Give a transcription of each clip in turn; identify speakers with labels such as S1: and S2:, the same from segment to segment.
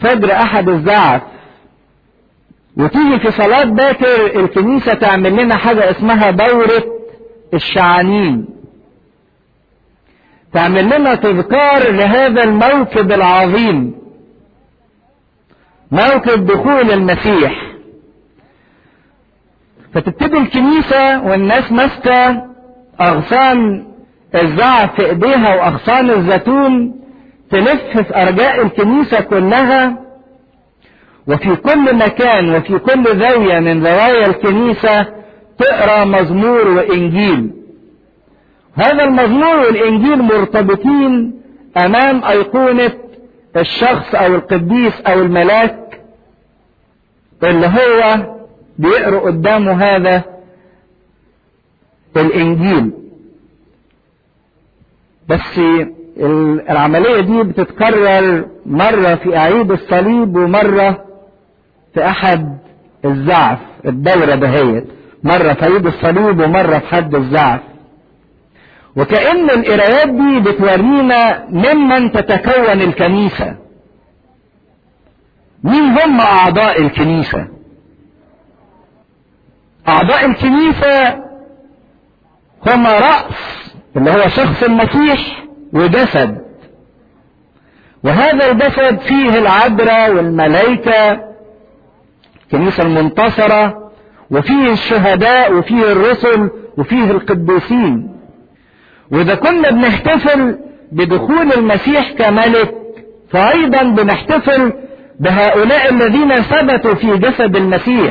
S1: فجر احد الزعف وتيجي في صلاة باكر الكنيسة تعمل لنا حاجة اسمها دورة الشعانين تعمل لنا تذكار لهذا الموكب العظيم موكب دخول المسيح فتبتدي الكنيسة والناس ماسكة أغصان الزعف في إيديها وأغصان الزيتون تلف في أرجاء الكنيسة كلها وفي كل مكان وفي كل زاوية من زوايا الكنيسة تقرأ مزمور وإنجيل هذا المزمور والإنجيل مرتبطين أمام أيقونة الشخص أو القديس أو الملاك اللي هو بيقرأ قدامه هذا الإنجيل بس العملية دي بتتكرر مرة في أعيد الصليب ومرة في أحد الزعف الدورة دهيت مرة في عيد الصليب ومرة في حد الزعف وكأن القرايات دي بتورينا ممن تتكون الكنيسة مين هم أعضاء الكنيسة أعضاء الكنيسة هم رأس اللي هو شخص المسيح وجسد وهذا الجسد فيه العذراء والملائكة الكنيسة المنتصرة وفيه الشهداء وفيه الرسل وفيه القديسين وإذا كنا بنحتفل بدخول المسيح كملك فأيضا بنحتفل بهؤلاء الذين ثبتوا في جسد المسيح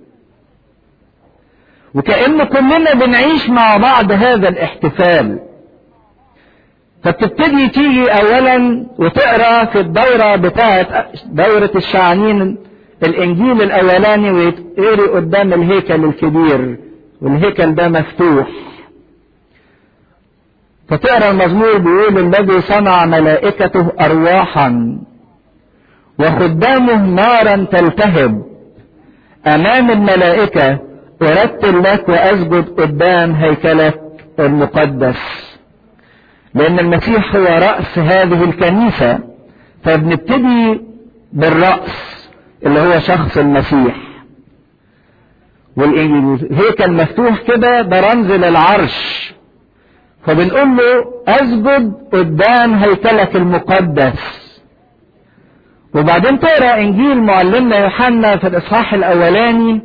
S1: وكأن كلنا بنعيش مع بعض هذا الاحتفال فبتبتدي تيجي اولا وتقرا في الدوره بتاعه دوره الشعانين الانجيل الاولاني ويتقري قدام الهيكل الكبير والهيكل ده مفتوح فتقرا المزمور بيقول الذي صنع ملائكته ارواحا وخدامه نارا تلتهب امام الملائكه ارتل لك واسجد قدام هيكلك المقدس لان المسيح هو راس هذه الكنيسه فبنبتدي بالراس اللي هو شخص المسيح والهيكل مفتوح كده ده رمز للعرش فبنقول له اسجد قدام هيكلك المقدس وبعدين تقرا انجيل معلمنا يوحنا في الاصحاح الاولاني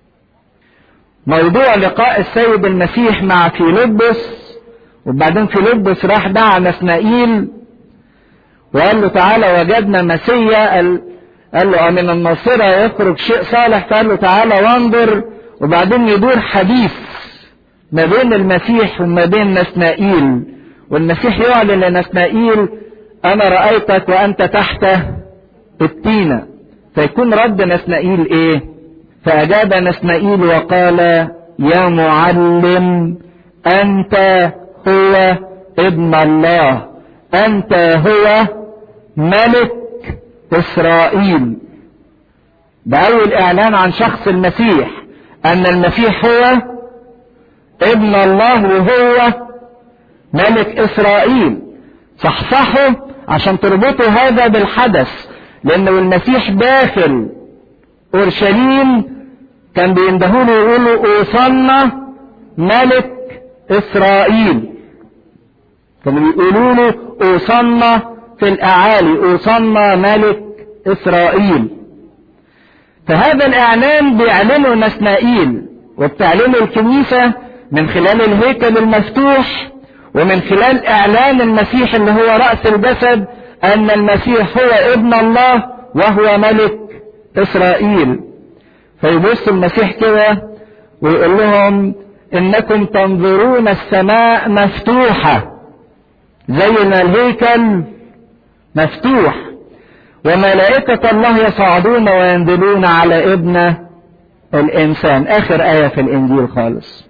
S1: موضوع لقاء السيد المسيح مع فيلبس وبعدين فيلبس راح دعا نسنائيل وقال له تعالى وجدنا مسيا قال, قال له من الناصرة يخرج شيء صالح فقال له تعالى وانظر وبعدين يدور حديث ما بين المسيح وما بين نسنائيل والمسيح يعلن لنسنائيل انا رأيتك وانت تحت التينة فيكون رد نسنائيل ايه فاجاب نسنائيل وقال يا معلم انت هو ابن الله انت هو ملك اسرائيل ده اول اعلان عن شخص المسيح ان المسيح هو ابن الله وهو ملك اسرائيل صحصحوا عشان تربطوا هذا بالحدث لانه المسيح داخل اورشليم كان بيندهوا له يقولوا اوصلنا ملك اسرائيل كانوا بيقولوا له اوصلنا في الاعالي اوصلنا ملك اسرائيل فهذا الاعلان بيعلنه نسنائيل وبتعلنه الكنيسة من خلال الهيكل المفتوح ومن خلال اعلان المسيح اللي هو رأس الجسد ان المسيح هو ابن الله وهو ملك اسرائيل فيبص المسيح كده ويقول لهم انكم تنظرون السماء مفتوحة زي ما الهيكل مفتوح وملائكة الله يصعدون وينزلون على ابن الانسان اخر اية في الانجيل خالص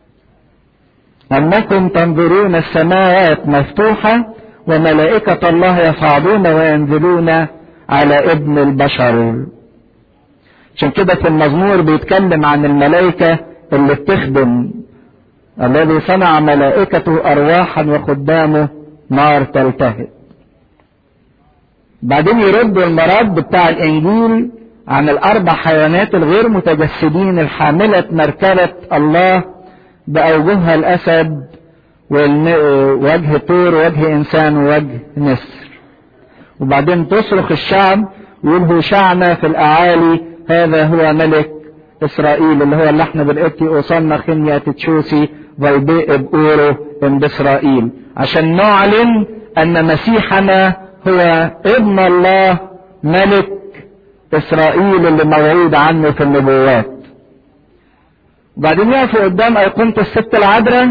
S1: انكم تنظرون السماوات مفتوحة وملائكة الله يصعدون وينزلون على ابن البشر عشان كده في المزمور بيتكلم عن الملائكة اللي بتخدم الذي صنع ملائكته أرواحا وخدامه نار تلتهب بعدين يردوا المرض بتاع الانجيل عن الاربع حيوانات الغير متجسدين الحاملة مركبة الله باوجهها الاسد ووجه طور ووجه انسان ووجه نسر وبعدين تصرخ الشعب ويقول هوشعنا في الاعالي هذا هو ملك اسرائيل اللي هو اللي احنا بالقبطي اوصلنا خنيا تتشوسي فيبيء بأورو ام باسرائيل عشان نعلن ان مسيحنا هو ابن الله ملك اسرائيل اللي موعود عنه في النبوات وبعدين يقفوا قدام ايقونة الست العذراء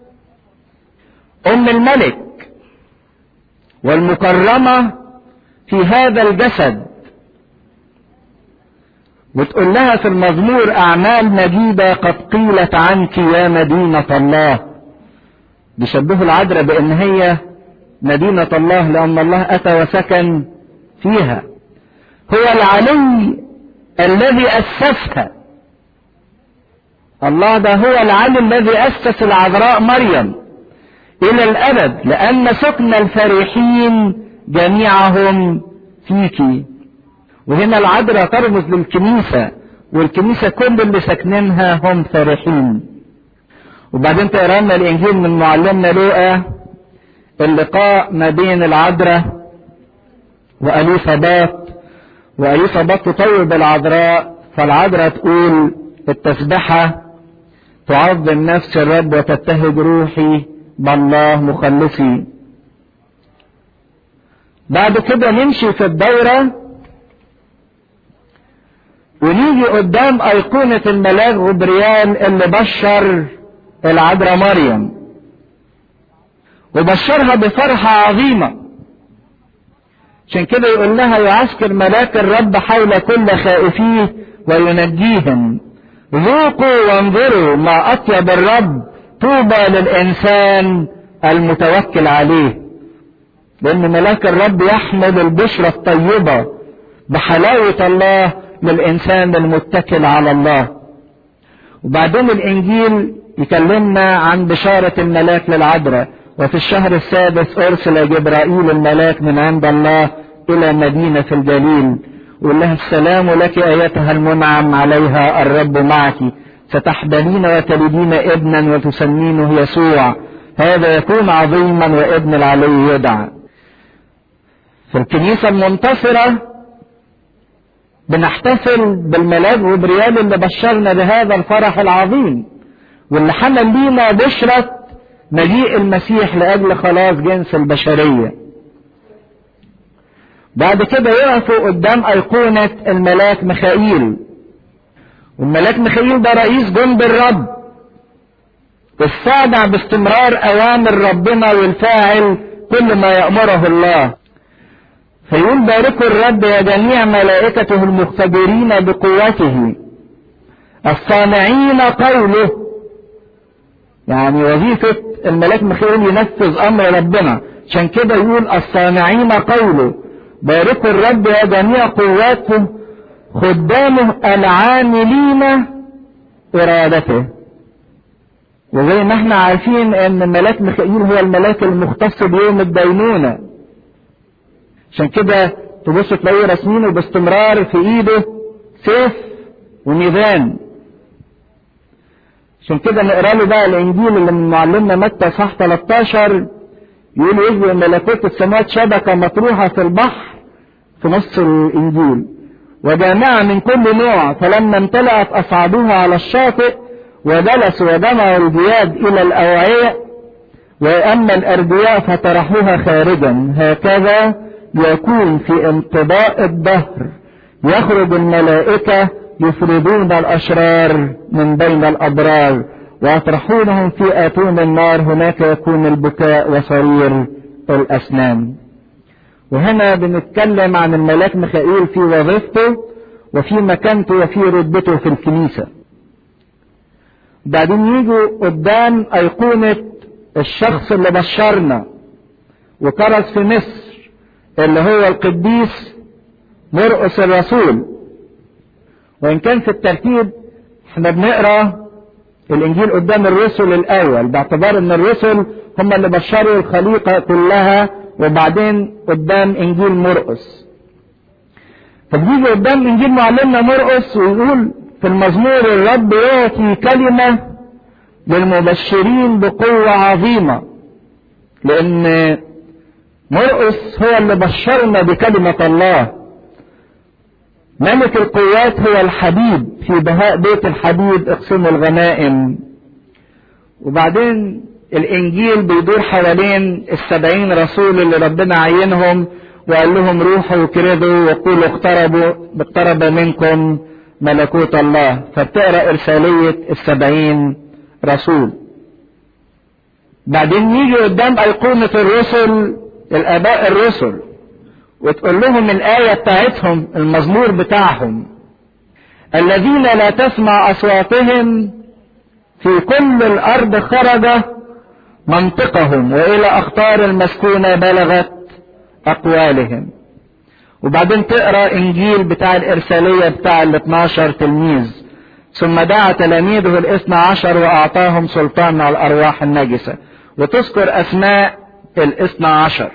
S1: ام الملك والمكرمة في هذا الجسد وتقول لها في المزمور اعمال مجيدة قد قيلت عنك يا مدينة الله بيشبهوا العذراء بان هي مدينة الله لان الله اتى وسكن فيها هو العلي الذي اسسها الله ده هو العلي الذي اسس العذراء مريم الى الابد لان سكن الفرحين جميعهم فيك وهنا العذراء ترمز للكنيسة والكنيسة كل اللي ساكنينها هم فرحين وبعدين تقرا لنا الانجيل من معلمنا لوقا اللقاء ما بين العذراء واليصابات واليصابات تطيب العذراء فالعذراء تقول التسبحة تعظم نفس الرب وتبتهج روحي بالله مخلصي بعد كده نمشي في الدورة ونيجي قدام أيقونة الملاك غبريال اللي بشر العذراء مريم وبشرها بفرحة عظيمة عشان كده يقول لها يعسكر ملاك الرب حول كل خائفيه وينجيهم ذوقوا وانظروا ما أطيب الرب طوبى للإنسان المتوكل عليه لأن ملاك الرب يحمل البشرى الطيبة بحلاوة الله للإنسان المتكل على الله وبعدين الإنجيل يكلمنا عن بشارة الملاك للعذراء وفي الشهر السادس أرسل جبرائيل الملاك من عند الله إلى مدينة في الجليل وقال لها السلام لك أيتها المنعم عليها الرب معك ستحبلين وتلدين ابنا وتسمينه يسوع هذا يكون عظيما وابن العلي يدعى في الكنيسة المنتصرة بنحتفل بالملاك وبريال اللي بشرنا بهذا الفرح العظيم واللي حمل لينا بشرة مجيء المسيح لأجل خلاص جنس البشرية بعد كده يقفوا قدام أيقونة الملاك ميخائيل والملاك ميخائيل ده رئيس جند الرب السابع باستمرار أوامر ربنا والفاعل كل ما يأمره الله فيقول باركوا الرب يا جميع ملائكته المختبرين بقوته الصانعين قوله يعني وظيفة الملاك ميخائيل ينفذ أمر ربنا عشان كده يقول الصانعين قوله باركوا الرب يا جميع قواته خدامه العاملين إرادته وزي ما احنا عارفين ان ملاك ميخائيل هو الملاك المختص بيوم الدينونة عشان كده تبص تلاقيه راسمينه باستمرار في ايده سيف وميزان عشان كده نقرا له بقى الانجيل اللي من معلمنا متى صح 13 يقول يجب ملكوت السماوات شبكه مطروحه في البحر في نص الانجيل وجامعه من كل نوع فلما امتلأت اصعدوها على الشاطئ وجلسوا وجمعوا الجياد الى الاوعيه واما الارجياء فطرحوها خارجا هكذا يكون في انقضاء الدهر يخرج الملائكه يفردون الاشرار من بين الابرار ويطرحونهم في اتون النار هناك يكون البكاء وصرير الاسنان وهنا بنتكلم عن الملاك ميخائيل في وظيفته وفي مكانته وفي رتبته في الكنيسه بعدين يجوا قدام أيقونة الشخص اللي بشرنا وكرز في مصر اللي هو القديس مرقس الرسول وإن كان في الترتيب احنا بنقرا الإنجيل قدام الرسل الأول باعتبار إن الرسل هم اللي بشروا الخليقة كلها وبعدين قدام انجيل مرقس فبيجي قدام انجيل معلمنا مرقس ويقول في المزمور الرب يعطي كلمة للمبشرين بقوة عظيمة لان مرقس هو اللي بشرنا بكلمة الله ملك القوات هو الحبيب في بهاء بيت الحبيب اقسموا الغنائم وبعدين الانجيل بيدور حوالين السبعين رسول اللي ربنا عينهم وقال لهم روحوا وكردوا وقولوا اقتربوا اقترب منكم ملكوت الله فبتقرا ارساليه السبعين رسول بعدين يجي قدام ايقونه الرسل الاباء الرسل وتقول لهم الايه بتاعتهم المزمور بتاعهم الذين لا تسمع اصواتهم في كل الارض خرج منطقهم والى اخطار المسكونه بلغت اقوالهم وبعدين تقرا انجيل بتاع الارساليه بتاع ال 12 تلميذ ثم دعا تلاميذه الاثنى عشر واعطاهم سلطان على الارواح النجسه وتذكر اسماء الاثنى عشر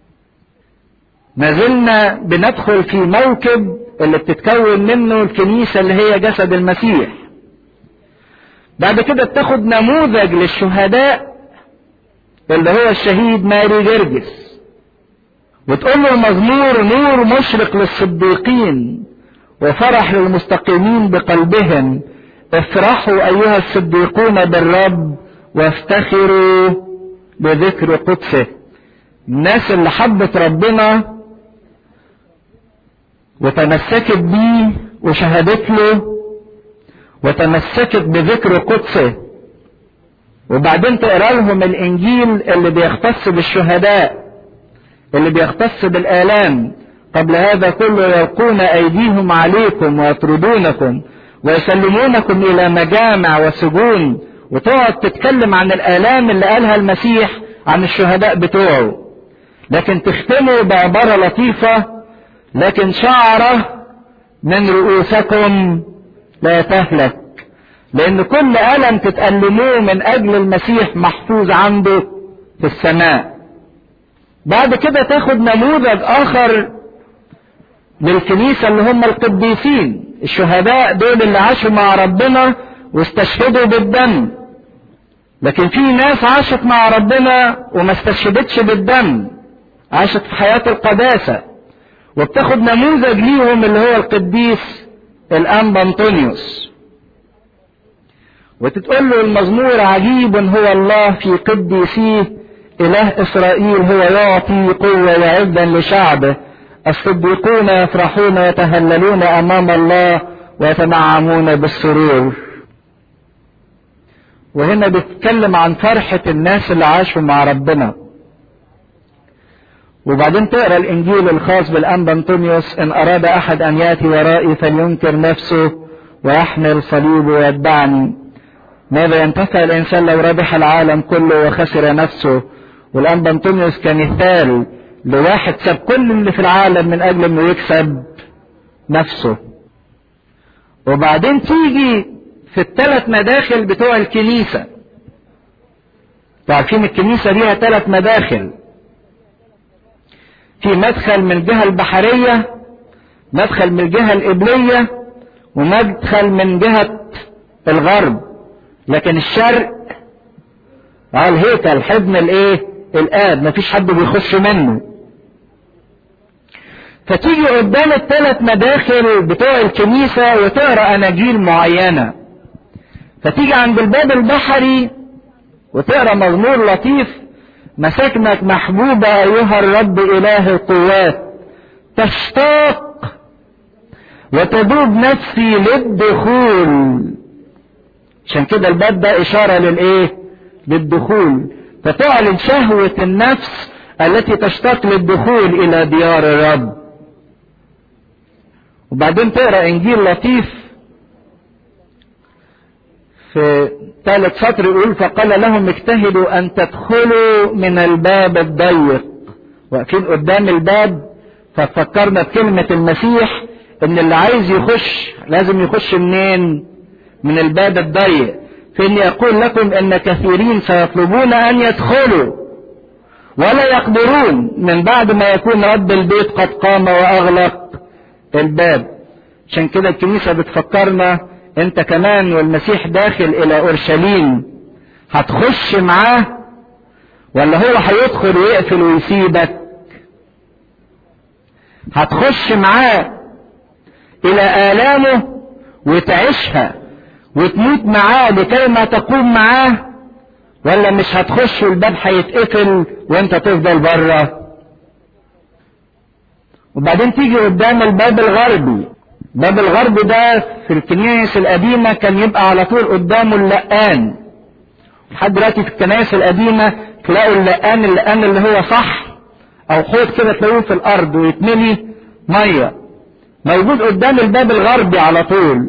S1: ما زلنا بندخل في موكب اللي بتتكون منه الكنيسه اللي هي جسد المسيح بعد كده بتاخد نموذج للشهداء اللي هو الشهيد ماري جرجس وتقول له مزمور نور مشرق للصديقين وفرح للمستقيمين بقلبهم افرحوا ايها الصديقون بالرب وافتخروا بذكر قدسه الناس اللي حبت ربنا وتمسكت بيه وشهدت له وتمسكت بذكر قدسه وبعدين تقرا لهم الانجيل اللي بيختص بالشهداء اللي بيختص بالالام قبل هذا كله يلقون ايديهم عليكم ويطردونكم ويسلمونكم الى مجامع وسجون وتقعد تتكلم عن الالام اللي قالها المسيح عن الشهداء بتوعه لكن تختموا بعبارة لطيفة لكن شعرة من رؤوسكم لا تهلك لان كل الم تتألموه من اجل المسيح محفوظ عنده في السماء بعد كده تاخد نموذج اخر للكنيسة اللي هم القديسين الشهداء دول اللي عاشوا مع ربنا واستشهدوا بالدم لكن في ناس عاشت مع ربنا وما استشهدتش بالدم عاشت في حياة القداسة وبتاخد نموذج ليهم اللي هو القديس الأنبا أنطونيوس وتتقول له المزمور عجيب هو الله في قديسيه إله إسرائيل هو يعطي قوة وعزا لشعبه الصديقون يفرحون ويتهللون أمام الله ويتنعمون بالسرور وهنا بتتكلم عن فرحة الناس اللي عاشوا مع ربنا وبعدين تقرا الانجيل الخاص بالانبا انطونيوس ان اراد احد ان ياتي ورائي فلينكر نفسه ويحمل صليبه ويتبعني ماذا ينتفع الانسان لو ربح العالم كله وخسر نفسه والانبا انطونيوس كمثال لواحد ساب كل اللي في العالم من اجل انه يكسب نفسه وبعدين تيجي في الثلاث مداخل بتوع الكنيسه عارفين الكنيسه ليها ثلاث مداخل في مدخل من الجهة البحرية مدخل من الجهة القبلية ومدخل من جهة الغرب لكن الشرق على الهيكل حضن الايه الاب مفيش حد بيخش منه فتيجي قدام الثلاث مداخل بتوع الكنيسة وتقرا اناجيل معينة فتيجي عند الباب البحري وتقرا مزمور لطيف مساكنك محبوبة أيها الرب إله القوات تشتاق وتذوب نفسي للدخول عشان كده الباب ده إشارة للإيه؟ للدخول فتعلن شهوة النفس التي تشتاق للدخول إلى ديار الرب وبعدين تقرأ إنجيل لطيف في ثالث سطر يقول فقال لهم اجتهدوا ان تدخلوا من الباب الضيق واقفين قدام الباب ففكرنا بكلمة المسيح ان اللي عايز يخش لازم يخش منين من الباب الضيق فاني اقول لكم ان كثيرين سيطلبون ان يدخلوا ولا يقدرون من بعد ما يكون رب البيت قد قام واغلق الباب عشان كده الكنيسة بتفكرنا انت كمان والمسيح داخل الى اورشليم هتخش معاه ولا هو هيدخل ويقفل ويسيبك هتخش معاه الى الامه وتعيشها وتموت معاه لكي ما تقوم معاه ولا مش هتخش والباب هيتقفل وانت تفضل بره وبعدين تيجي قدام الباب الغربي باب الغرب ده في الكنائس القديمة كان يبقى على طول قدامه اللقان لحد دلوقتي في الكنائس القديمة تلاقوا اللقان اللقان اللي هو صح او حوض كده تلاقوه في الارض ويتملي مية موجود قدام الباب الغربي على طول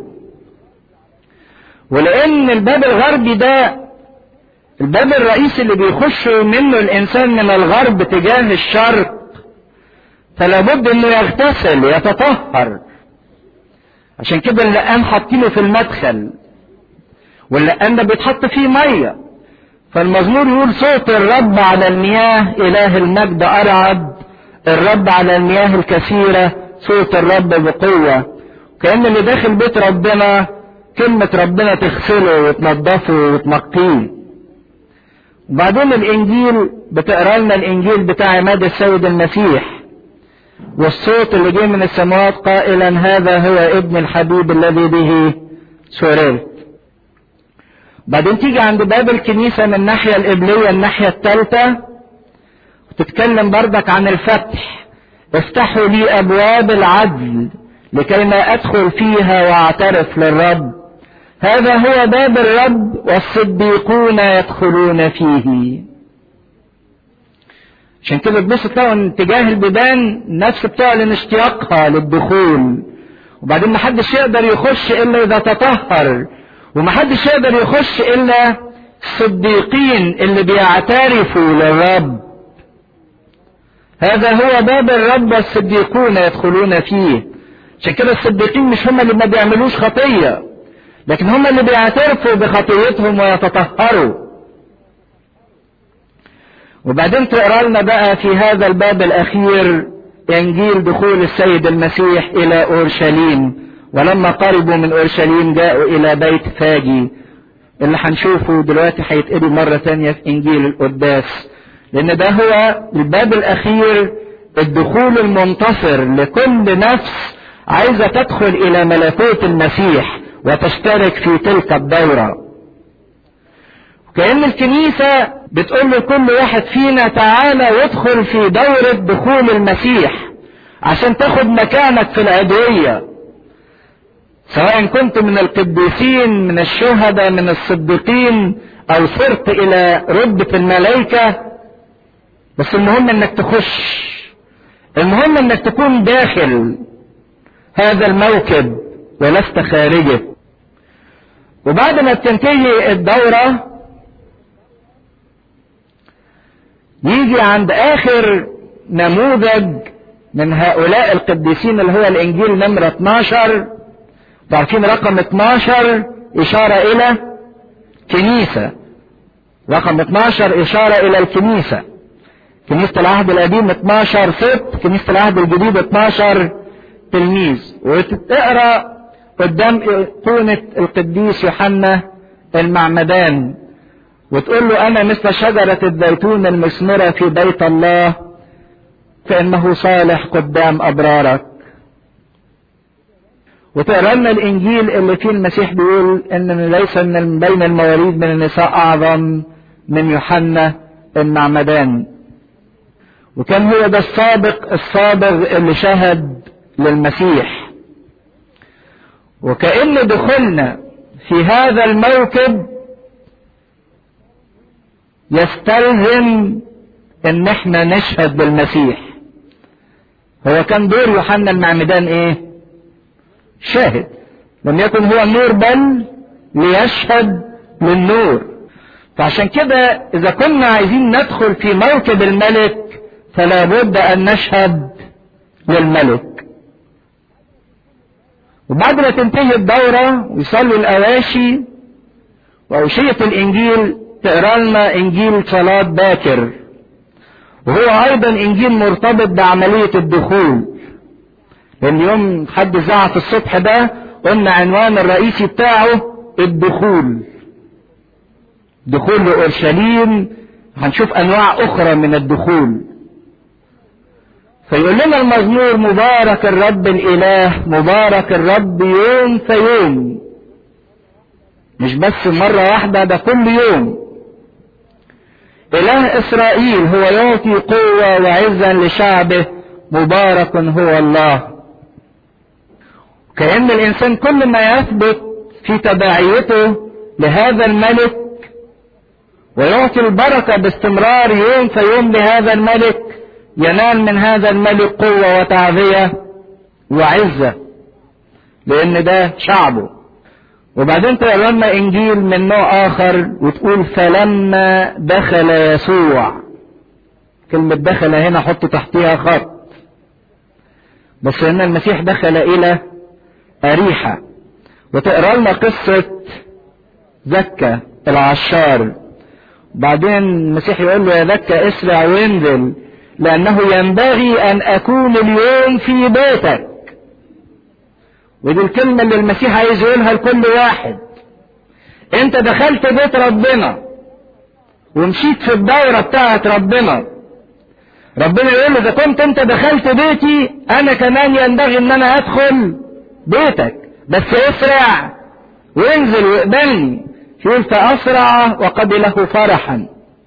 S1: ولان الباب الغربي ده الباب الرئيسي اللي بيخش منه الانسان من الغرب تجاه الشرق فلا بد انه يغتسل يتطهر عشان كده اللقان حاطينه في المدخل واللقان ده بيتحط فيه ميه فالمزمور يقول صوت الرب على المياه اله المجد ارعد الرب على المياه الكثيره صوت الرب بقوه كان اللي داخل بيت ربنا كلمه ربنا تغسله وتنضفه وتنقيه وبعدين الانجيل بتقرا لنا الانجيل بتاع عماد السيد المسيح والصوت اللي جه من السماوات قائلا هذا هو ابن الحبيب الذي به سررت بعدين تيجي عند باب الكنيسة من الناحية القبلية الناحية الثالثة وتتكلم بردك عن الفتح افتحوا لي أبواب العدل لكي ما أدخل فيها وأعترف للرب هذا هو باب الرب والصديقون يدخلون فيه عشان كده تبص تلاقوا ان اتجاه البيبان النفس بتعلن اشتياقها للدخول وبعدين محدش يقدر يخش الا اذا تطهر ومحدش يقدر يخش الا الصديقين اللي بيعترفوا للرب هذا هو باب الرب والصديقون يدخلون فيه عشان كده الصديقين مش هم اللي ما بيعملوش خطيه لكن هم اللي بيعترفوا بخطيتهم ويتطهروا وبعدين تقرا لنا بقى في هذا الباب الاخير انجيل دخول السيد المسيح الى اورشليم ولما قربوا من اورشليم جاءوا الى بيت فاجي اللي هنشوفه دلوقتي هيتقري مرة تانية في انجيل القداس لان ده هو الباب الاخير الدخول المنتصر لكل نفس عايزة تدخل الى ملكوت المسيح وتشترك في تلك الدورة كأن الكنيسة بتقول لكل واحد فينا تعالى وادخل في دورة دخول المسيح عشان تاخد مكانك في العدوية سواء كنت من القديسين من الشهداء من الصديقين او صرت الى رتبة الملائكة بس المهم انك تخش المهم انك تكون داخل هذا الموكب ولست خارجه وبعد ما تنتهي الدورة يجي عند اخر نموذج من هؤلاء القديسين اللي هو الانجيل نمرة 12 تعرفين رقم 12 اشارة الى كنيسة رقم 12 اشارة الى الكنيسة كنيسة العهد القديم 12 ست كنيسة العهد الجديد 12 تلميذ وتقرا قدام ايقونة القديس يوحنا المعمدان وتقول له انا مثل شجرة الزيتون المثمرة في بيت الله فانه صالح قدام ابرارك وتقرا لنا الانجيل اللي فيه المسيح بيقول ان ليس من بين المواليد من النساء اعظم من يوحنا المعمدان وكان هو ده السابق الصابغ اللي شهد للمسيح وكأن دخولنا في هذا الموكب يستلزم ان احنا نشهد بالمسيح هو كان دور يوحنا المعمدان ايه شاهد لم يكن هو النور بل ليشهد للنور فعشان كده اذا كنا عايزين ندخل في موكب الملك فلا بد ان نشهد للملك وبعد ما تنتهي الدورة ويصلوا الأواشي وأوشية الإنجيل تقرا لنا إنجيل صلاة باكر وهو ايضا انجيل مرتبط بعملية الدخول لان يوم حد زعف الصبح ده قلنا عنوان الرئيسي بتاعه الدخول دخول لأورشليم هنشوف أنواع أخرى من الدخول فيقول لنا المزمور مبارك الرب الإله مبارك الرب يوم فيوم مش بس مرة واحدة ده كل يوم إله إسرائيل هو يعطي قوة وعزا لشعبه مبارك هو الله كأن الإنسان كل ما يثبت في تبعيته لهذا الملك ويعطي البركة باستمرار يوم فيوم لهذا الملك ينال من هذا الملك قوة وتعذية وعزة لأن ده شعبه وبعدين تقرا لنا إنجيل من نوع آخر وتقول فلما دخل يسوع كلمة دخل هنا حط تحتها خط بس هنا المسيح دخل إلى أريحة وتقرا لنا قصة زكا العشار بعدين المسيح يقول له يا زكا اسرع وانزل لأنه ينبغي أن أكون اليوم في بيتك ودي الكلمة اللي المسيح عايز يقولها لكل واحد انت دخلت بيت ربنا ومشيت في الدورة بتاعت ربنا ربنا يقول له اذا كنت انت دخلت بيتي انا كمان ينبغي ان انا ادخل بيتك بس اسرع وانزل واقبلني يقول فاسرع وقبله فرحا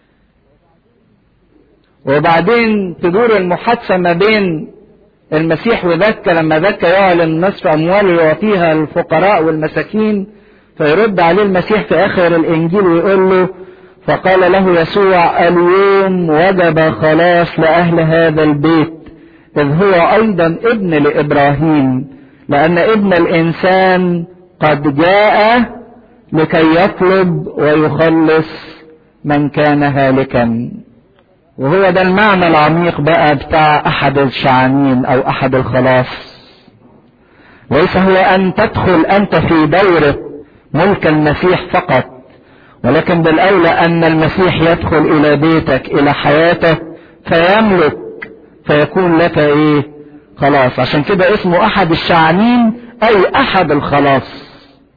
S1: وبعدين تدور المحادثة ما بين المسيح وذكى لما ذكى يعلن نصف أمواله يعطيها الفقراء والمساكين فيرد عليه المسيح في آخر الإنجيل ويقول له فقال له يسوع اليوم وجب خلاص لأهل هذا البيت إذ هو أيضا ابن لإبراهيم لأن ابن الإنسان قد جاء لكي يطلب ويخلص من كان هالكا وهو ده المعنى العميق بقى بتاع احد الشعانين او احد الخلاص ليس هو ان تدخل انت في دورة ملك المسيح فقط ولكن بالاولى ان المسيح يدخل الى بيتك الى حياتك فيملك فيكون لك ايه خلاص عشان كده اسمه احد الشعانين اي احد الخلاص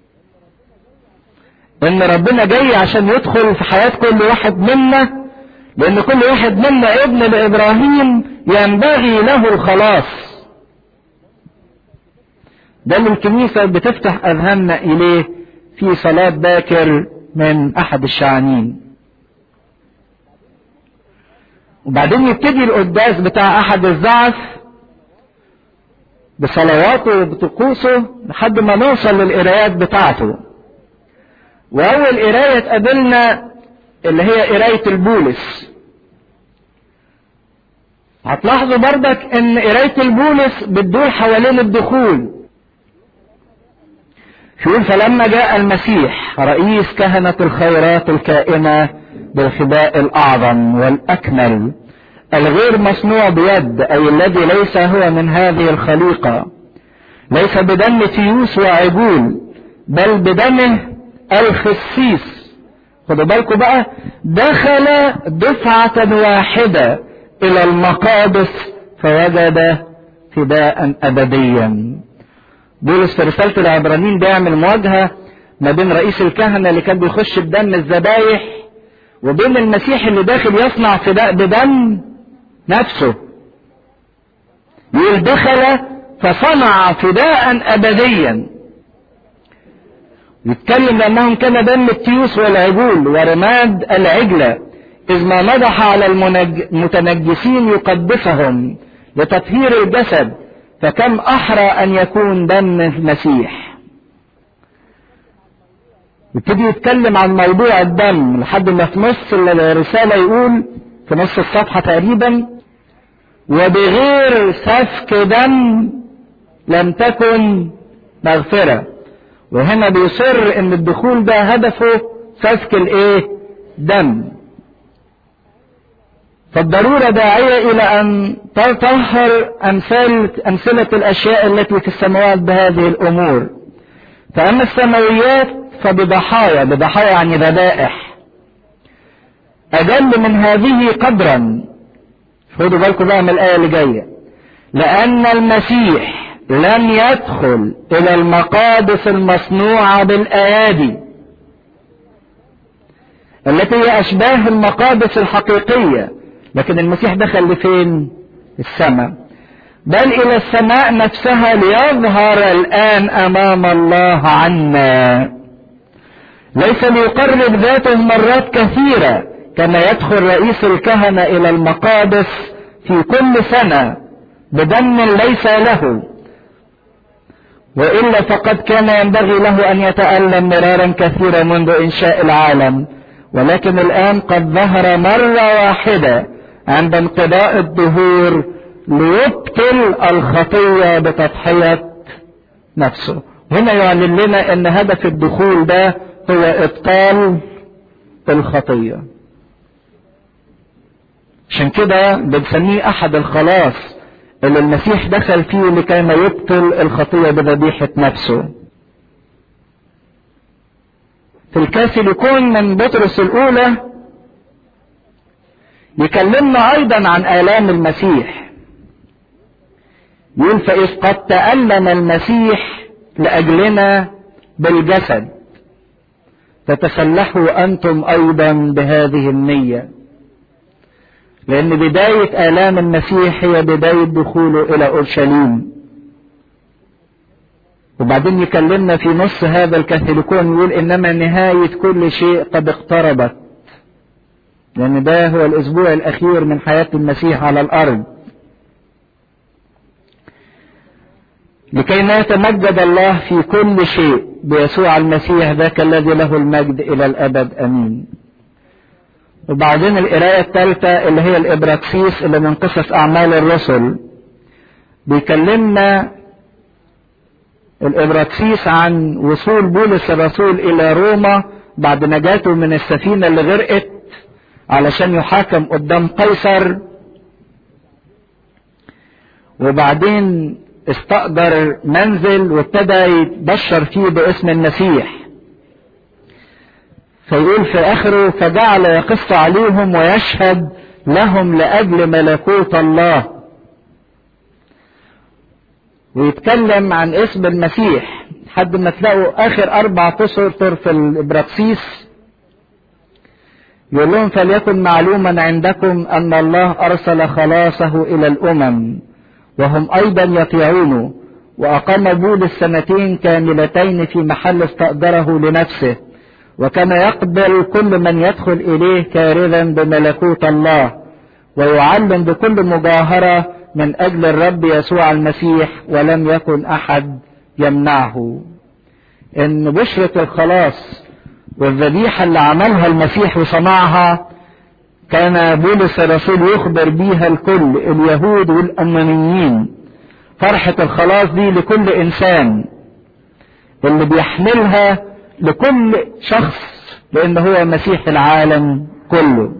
S1: ان ربنا جاي عشان يدخل في حياة كل واحد منا لان كل واحد منا ابن لابراهيم ينبغي له الخلاص ده اللي الكنيسة بتفتح اذهاننا اليه في صلاة باكر من احد الشعانين وبعدين يبتدي القداس بتاع احد الزعف بصلواته وبطقوسه لحد ما نوصل للقرايات بتاعته واول قرايه تقابلنا اللي هي قرايه البولس هتلاحظوا بردك ان قرايه البولس بتدور حوالين الدخول يقول فلما جاء المسيح رئيس كهنة الخيرات الكائنة بالخباء الأعظم والأكمل الغير مصنوع بيد أي الذي ليس هو من هذه الخليقة ليس بدم تيوس وعجول بل بدمه الخسيس خدوا بالكم بقى دخل دفعة واحدة إلى المقادس فوجد فداء أبديا بولس في رسالة العبرانيين بيعمل مواجهة ما بين رئيس الكهنة اللي كان بيخش بدم الذبايح وبين المسيح اللي داخل يصنع فداء بدم نفسه يقول دخل فصنع فداء أبديا يتكلم لأنهم كان دم التيوس والعجول ورماد العجلة إذ ما مدح على المتنجسين يقدسهم لتطهير الجسد فكم أحرى أن يكون دم المسيح يبتدي يتكلم عن موضوع الدم لحد ما في نص الرسالة يقول في نص الصفحة تقريبا وبغير سفك دم لم تكن مغفرة وهنا بيصر ان الدخول ده هدفه سفك الايه دم فالضرورة داعية إلى أن تطهر أمثال أمثلة الأشياء التي في السماوات بهذه الأمور فأما السماويات فبضحايا بضحايا يعني ذبائح أجل من هذه قدرا خدوا بالكم بقى من الآية اللي جاية لأن المسيح لم يدخل إلى المقادس المصنوعة بالأيادي التي هي أشباه المقادس الحقيقية لكن المسيح دخل لفين؟ السماء بل إلى السماء نفسها ليظهر الآن أمام الله عنا ليس ليقرب ذاته مرات كثيرة كما يدخل رئيس الكهنة إلى المقادس في كل سنة بدم ليس له وإلا فقد كان ينبغي له أن يتألم مرارا كثيرا منذ إنشاء العالم ولكن الآن قد ظهر مرة واحدة عند انقضاء الدهور ليبطل الخطية بتضحية نفسه هنا يعلن لنا ان هدف الدخول ده هو ابطال الخطية عشان كده بنسميه احد الخلاص اللي المسيح دخل فيه لكي ما يبطل الخطية بذبيحة نفسه في الكاثوليكون من بطرس الاولى يكلمنا ايضا عن الام المسيح يقول فإذ قد تألم المسيح لأجلنا بالجسد فتسلحوا أنتم أيضا بهذه النية لأن بداية آلام المسيح هي بداية دخوله إلى أورشليم وبعدين يكلمنا في نص هذا الكاثوليكون يقول إنما نهاية كل شيء قد اقتربت لأن ده هو الأسبوع الأخير من حياة المسيح على الأرض لكي ما يتمجد الله في كل شيء بيسوع المسيح ذاك الذي له المجد الى الابد امين وبعدين القراية الثالثة اللي هي الإبراكسيس اللي من قصص أعمال الرسل بيكلمنا الإبراكسيس عن وصول بولس الرسول إلى روما بعد نجاته من السفينة اللي غرقت علشان يحاكم قدام قيصر وبعدين استأجر منزل وابتدى يتبشر فيه باسم المسيح فيقول في اخره فجعل يقص عليهم ويشهد لهم لاجل ملكوت الله ويتكلم عن اسم المسيح لحد ما تلاقوا اخر اربع اسطر في الابراكسيس يقول لهم فليكن معلوما عندكم ان الله ارسل خلاصه الى الامم وهم ايضا يطيعونه واقام بولس سنتين كاملتين في محل استأجره لنفسه وكان يقبل كل من يدخل اليه كارثا بملكوت الله ويعلم بكل مجاهرة من اجل الرب يسوع المسيح ولم يكن احد يمنعه ان بشرة الخلاص والذبيحة اللي عملها المسيح وصنعها كان بولس الرسول يخبر بيها الكل اليهود والأمميين فرحة الخلاص دي لكل إنسان اللي بيحملها لكل شخص لأن هو مسيح العالم كله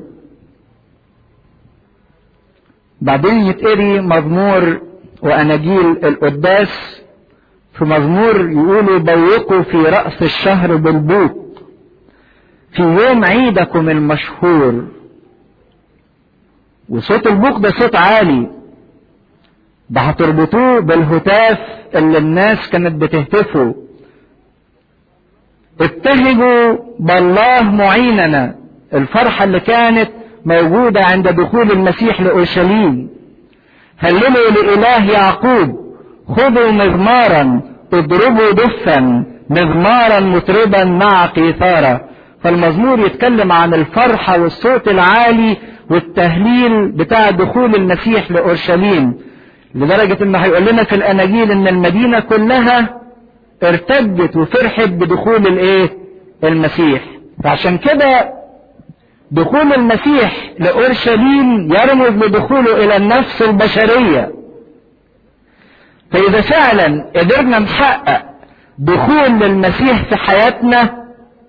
S1: بعدين يتقري مزمور وأناجيل القداس في مزمور يقولوا بوقوا في رأس الشهر بالبوق في يوم عيدكم المشهور وصوت البوق ده صوت عالي ده هتربطوه بالهتاف اللي الناس كانت بتهتفه ابتهجوا بالله معيننا الفرحة اللي كانت موجودة عند دخول المسيح لأورشليم هللوا لإله يعقوب خذوا مزمارا اضربوا دفا مزمارا مطربا مع قيثارة فالمزمور يتكلم عن الفرحة والصوت العالي والتهليل بتاع دخول المسيح لأورشليم لدرجة انه هيقول لنا في الاناجيل ان المدينة كلها ارتجت وفرحت بدخول الايه المسيح فعشان كده دخول المسيح لأورشليم يرمز لدخوله إلى النفس البشرية فإذا فعلا قدرنا نحقق دخول للمسيح في حياتنا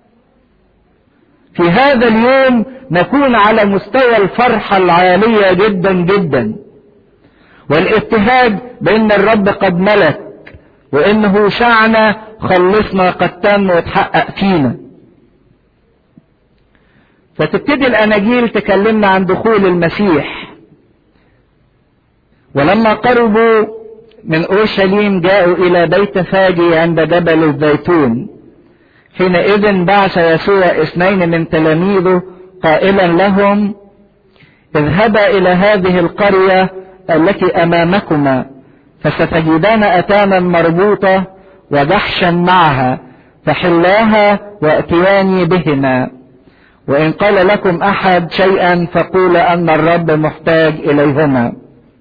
S1: في هذا اليوم نكون على مستوى الفرحة العالية جدا جدا والابتهاج بأن الرب قد ملك وأنه شعنا خلصنا قد تم وتحقق فينا فتبتدي الأناجيل تكلمنا عن دخول المسيح ولما قربوا من اورشليم جاءوا الى بيت فاجي عند جبل الزيتون حينئذ بعث يسوع اثنين من تلاميذه قائلا لهم اذهبا الى هذه القريه التي امامكما فستجدان اتاما مربوطه وجحشا معها فحلاها واتياني بهما وان قال لكم احد شيئا فقول ان الرب محتاج اليهما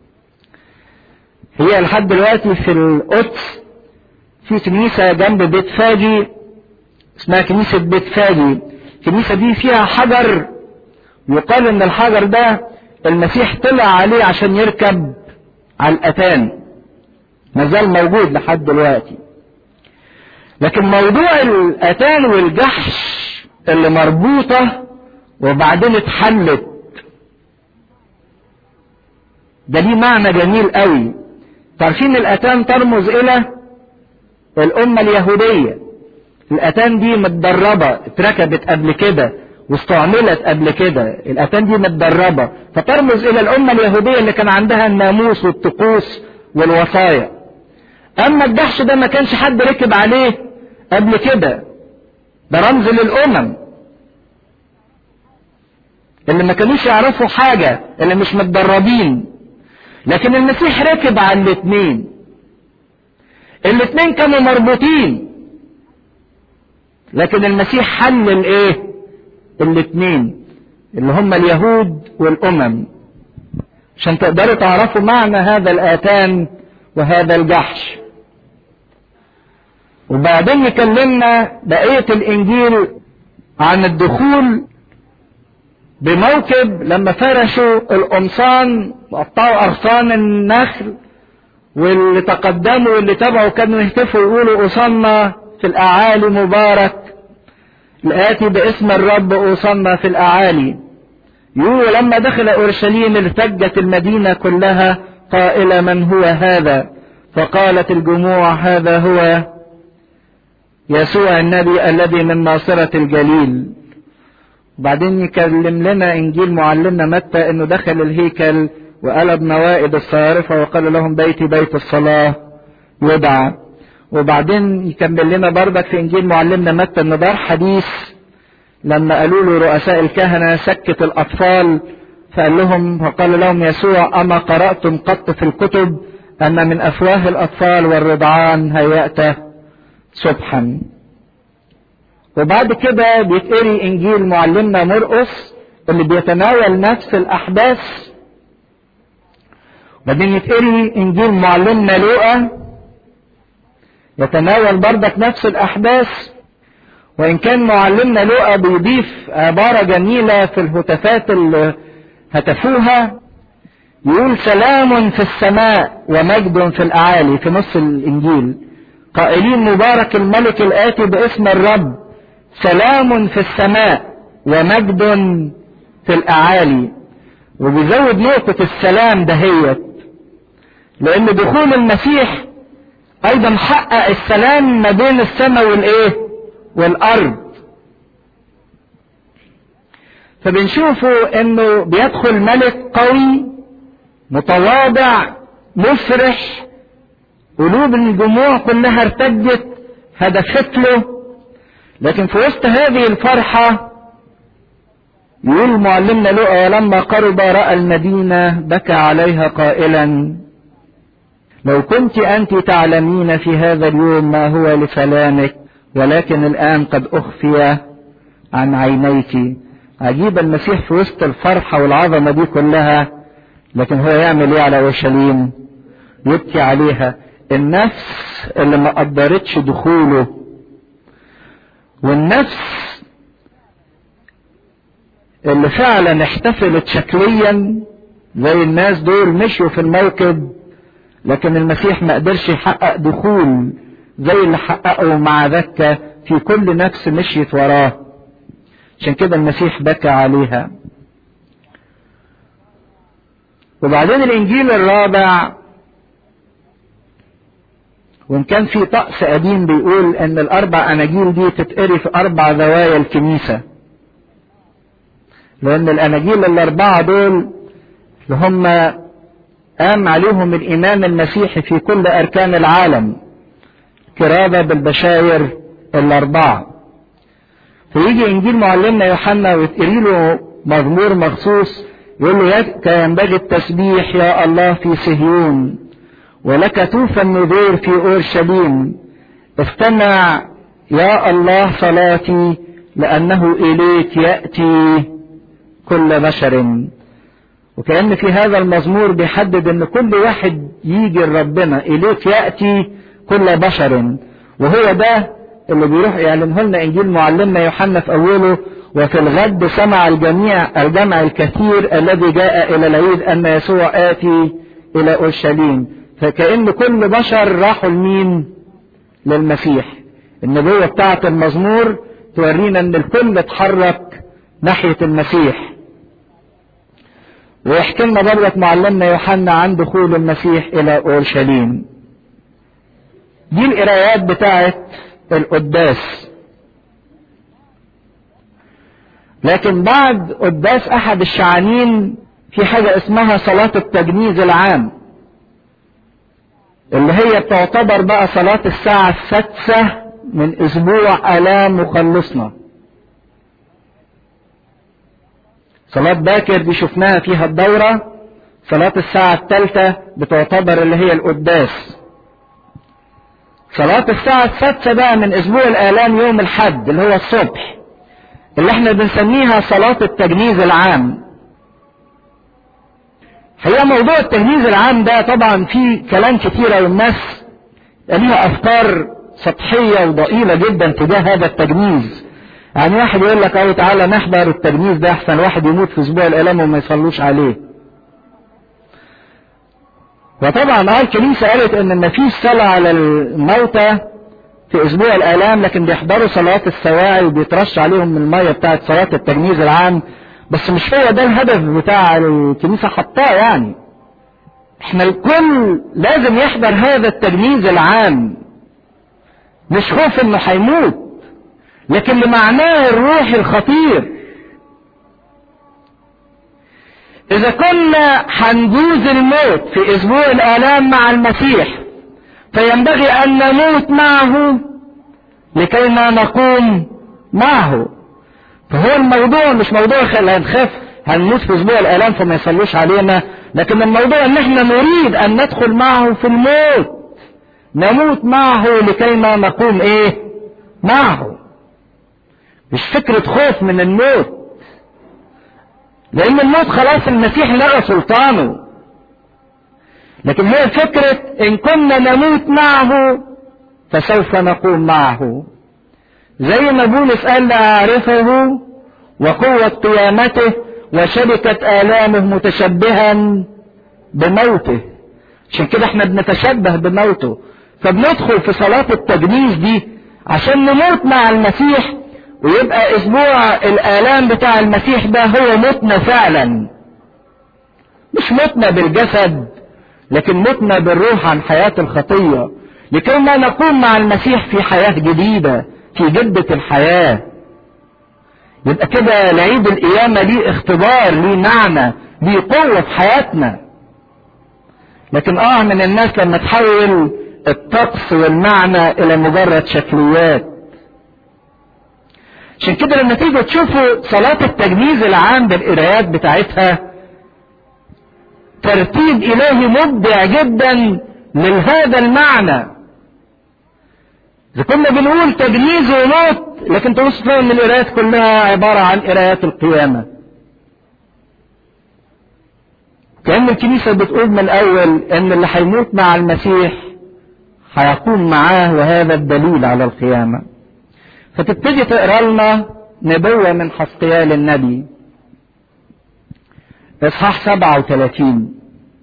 S1: هي لحد دلوقتي في القدس في كنيسة جنب بيت فاجي اسمها كنيسة بيت فاجي الكنيسة دي فيها حجر يقال ان الحجر ده المسيح طلع عليه عشان يركب على الاتان مازال موجود لحد دلوقتي لكن موضوع الاتان والجحش اللي مربوطة وبعدين اتحلت ده ليه معنى جميل قوي تعرفين الاتان ترمز الى الامة اليهودية الاتان دي متدربة اتركبت قبل كده واستعملت قبل كده الاتان دي متدربة فترمز الى الامة اليهودية اللي كان عندها الناموس والطقوس والوصايا اما الجحش ده ما كانش حد ركب عليه قبل كده ده رمز للامم اللي ما كانوش يعرفوا حاجة اللي مش متدربين لكن المسيح ركب على الاثنين الاثنين كانوا مربوطين لكن المسيح حل الايه الاثنين اللي هم اليهود والامم عشان تقدروا تعرفوا معنى هذا الاتان وهذا الجحش وبعدين يكلمنا بقية الانجيل عن الدخول بموكب لما فرشوا القمصان وقطعوا اغصان النخل واللي تقدموا واللي تبعوا كانوا يهتفوا يقولوا اوصلنا في الاعالي مبارك الاتي باسم الرب اوصلنا في الاعالي يقولوا لما دخل اورشليم ارتجت المدينه كلها قائله من هو هذا فقالت الجموع هذا هو يسوع النبي الذي من ناصره الجليل وبعدين يكلم لنا انجيل معلمنا متى انه دخل الهيكل وقلب موائد الصارفة وقال لهم بيتي بيت الصلاة يدعى وبعدين يكمل لنا بردك في انجيل معلمنا متى ان دار حديث لما قالوا له رؤساء الكهنة سكت الاطفال فقال لهم وقال لهم يسوع اما قرأتم قط في الكتب ان من افواه الاطفال والرضعان هيأت سبحا وبعد كده بيتقري انجيل معلمنا مرقس اللي بيتناول نفس الاحداث بعدين يتقري انجيل معلمنا لوقا يتناول بردك نفس الاحداث وان كان معلمنا لوقا بيضيف عبارة جميلة في الهتافات اللي هتفوها يقول سلام في السماء ومجد في الاعالي في نص الانجيل قائلين مبارك الملك الاتي باسم الرب سلام في السماء ومجد في الاعالي وبيزود نقطة السلام دهيت لان دخول المسيح ايضا حقق السلام ما بين السماء والايه والارض فبنشوفه انه بيدخل ملك قوي متواضع مفرح قلوب الجموع كلها ارتجت هدفت له لكن في وسط هذه الفرحة يقول معلمنا لقى لما قرب رأى المدينة بكى عليها قائلا لو كنت أنت تعلمين في هذا اليوم ما هو لسلامك ولكن الآن قد أخفي عن عينيك عجيب المسيح في وسط الفرحة والعظمة دي كلها لكن هو يعمل ايه على اورشليم يبكي عليها النفس اللي ما قدرتش دخوله والنفس اللي فعلا احتفلت شكليا زي الناس دول مشوا في الموكب لكن المسيح ما قدرش يحقق دخول زي اللي حققه مع ذكة في كل نفس مشيت وراه عشان كده المسيح بكى عليها وبعدين الانجيل الرابع وان كان في طقس قديم بيقول ان الاربع اناجيل دي تتقري في اربع زوايا الكنيسة لان الاناجيل الاربعة دول اللي هم قام عليهم الإيمان المسيحي في كل أركان العالم كرابة بالبشاير الأربعة فيجي إنجيل معلمنا يوحنا ويتقري له مزمور مخصوص يقول له ينبغي التسبيح يا الله في صهيون ولك توفى النذور في أورشليم استمع يا الله صلاتي لأنه إليك يأتي كل بشر وكأن في هذا المزمور بيحدد ان كل واحد يجي لربنا اليك يأتي كل بشر وهو ده اللي بيروح يعلمه لنا انجيل معلمنا يوحنا في اوله وفي الغد سمع الجميع الجمع الكثير الذي جاء الى العيد ان يسوع اتي الى اورشليم فكأن كل بشر راحوا لمين للمسيح النبوة بتاعت المزمور تورينا ان الكل اتحرك ناحية المسيح ويحكي لنا برضك معلمنا يوحنا عن دخول المسيح الى اورشليم دي القرايات بتاعت القداس لكن بعد قداس احد الشعانين في حاجة اسمها صلاة التجنيز العام اللي هي بتعتبر بقى صلاة الساعة السادسة من اسبوع الام مخلصنا صلاة باكر دي شفناها فيها الدورة صلاة الساعة الثالثة بتعتبر اللي هي القداس صلاة الساعة السادسة بقى من أسبوع الآلام يوم الحد اللي هو الصبح اللي احنا بنسميها صلاة التجنيز العام هي موضوع التجنيز العام ده طبعا فيه كلام كتيرة والناس ليها أفكار سطحية وضئيلة جدا تجاه هذا التجنيز يعني واحد يقول لك اهو تعالى نحضر التجنيز ده احسن واحد يموت في اسبوع الالام وما يصلوش عليه وطبعا اه الكنيسة قالت ان ما فيش صلاة على الموتى في اسبوع الالام لكن بيحضروا صلوات السواعي وبيترش عليهم من المية بتاعت صلاة التجنيز العام بس مش هو ده الهدف بتاع الكنيسة حطاه يعني احنا الكل لازم يحضر هذا التجنيز العام مش خوف انه هيموت لكن لمعناه الروحي الخطير اذا كنا هنجوز الموت في اسبوع الالام مع المسيح فينبغي ان نموت معه لكي ما نقوم معه فهو الموضوع مش موضوع هنخاف هنموت في اسبوع الالام فما يصلوش علينا لكن الموضوع ان احنا نريد ان ندخل معه في الموت نموت معه لكي ما نقوم ايه معه مش فكرة خوف من الموت لأن الموت خلاص المسيح لغى سلطانه لكن هي فكرة إن كنا نموت معه فسوف نقوم معه زي ما بولس قال لأعرفه وقوة قيامته وشبكة آلامه متشبها بموته عشان كده احنا بنتشبه بموته فبندخل في صلاة التجنيز دي عشان نموت مع المسيح ويبقى اسبوع الالام بتاع المسيح ده هو موتنا فعلا مش موتنا بالجسد لكن موتنا بالروح عن حياة الخطية لكي ما نقوم مع المسيح في حياة جديدة في جدة الحياة يبقى كده العيد القيامة ليه اختبار ليه معنى ليه قوة في حياتنا لكن اه من الناس لما تحول الطقس والمعنى الى مجرد شكليات عشان كده لما تيجوا تشوفوا صلاة التجهيز العام بالقرايات بتاعتها ترتيب إلهي مبدع جدا لهذا المعنى إذا كنا بنقول تجهيز وموت لكن تبص تلاقي إن القرايات كلها عبارة عن قرايات القيامة كأن الكنيسة بتقول من الأول إن اللي هيموت مع المسيح هيقوم معاه وهذا الدليل على القيامة فتبتدي تقرا لنا نبوة من حسقيال النبي إصحاح 37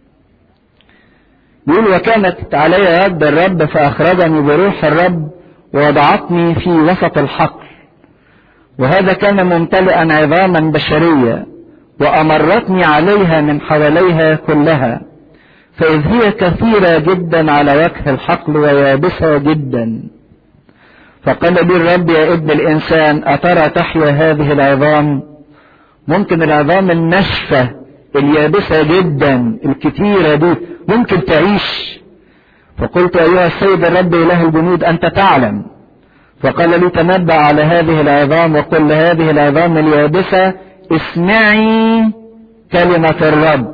S1: يقول وكانت علي يد الرب فأخرجني بروح الرب ووضعتني في وسط الحقل وهذا كان ممتلئا عظاما بشرية وأمرتني عليها من حواليها كلها فإذ هي كثيرة جدا على وجه الحقل ويابسة جدا فقال لي الرب يا ابن الإنسان أترى تحيا هذه العظام ممكن العظام الناشفة اليابسة جدا الكتيرة دي ممكن تعيش فقلت أيها السيد الرب إله الجنود أنت تعلم فقال لي تنبأ على هذه العظام وقل لهذه العظام اليابسة اسمعي كلمة الرب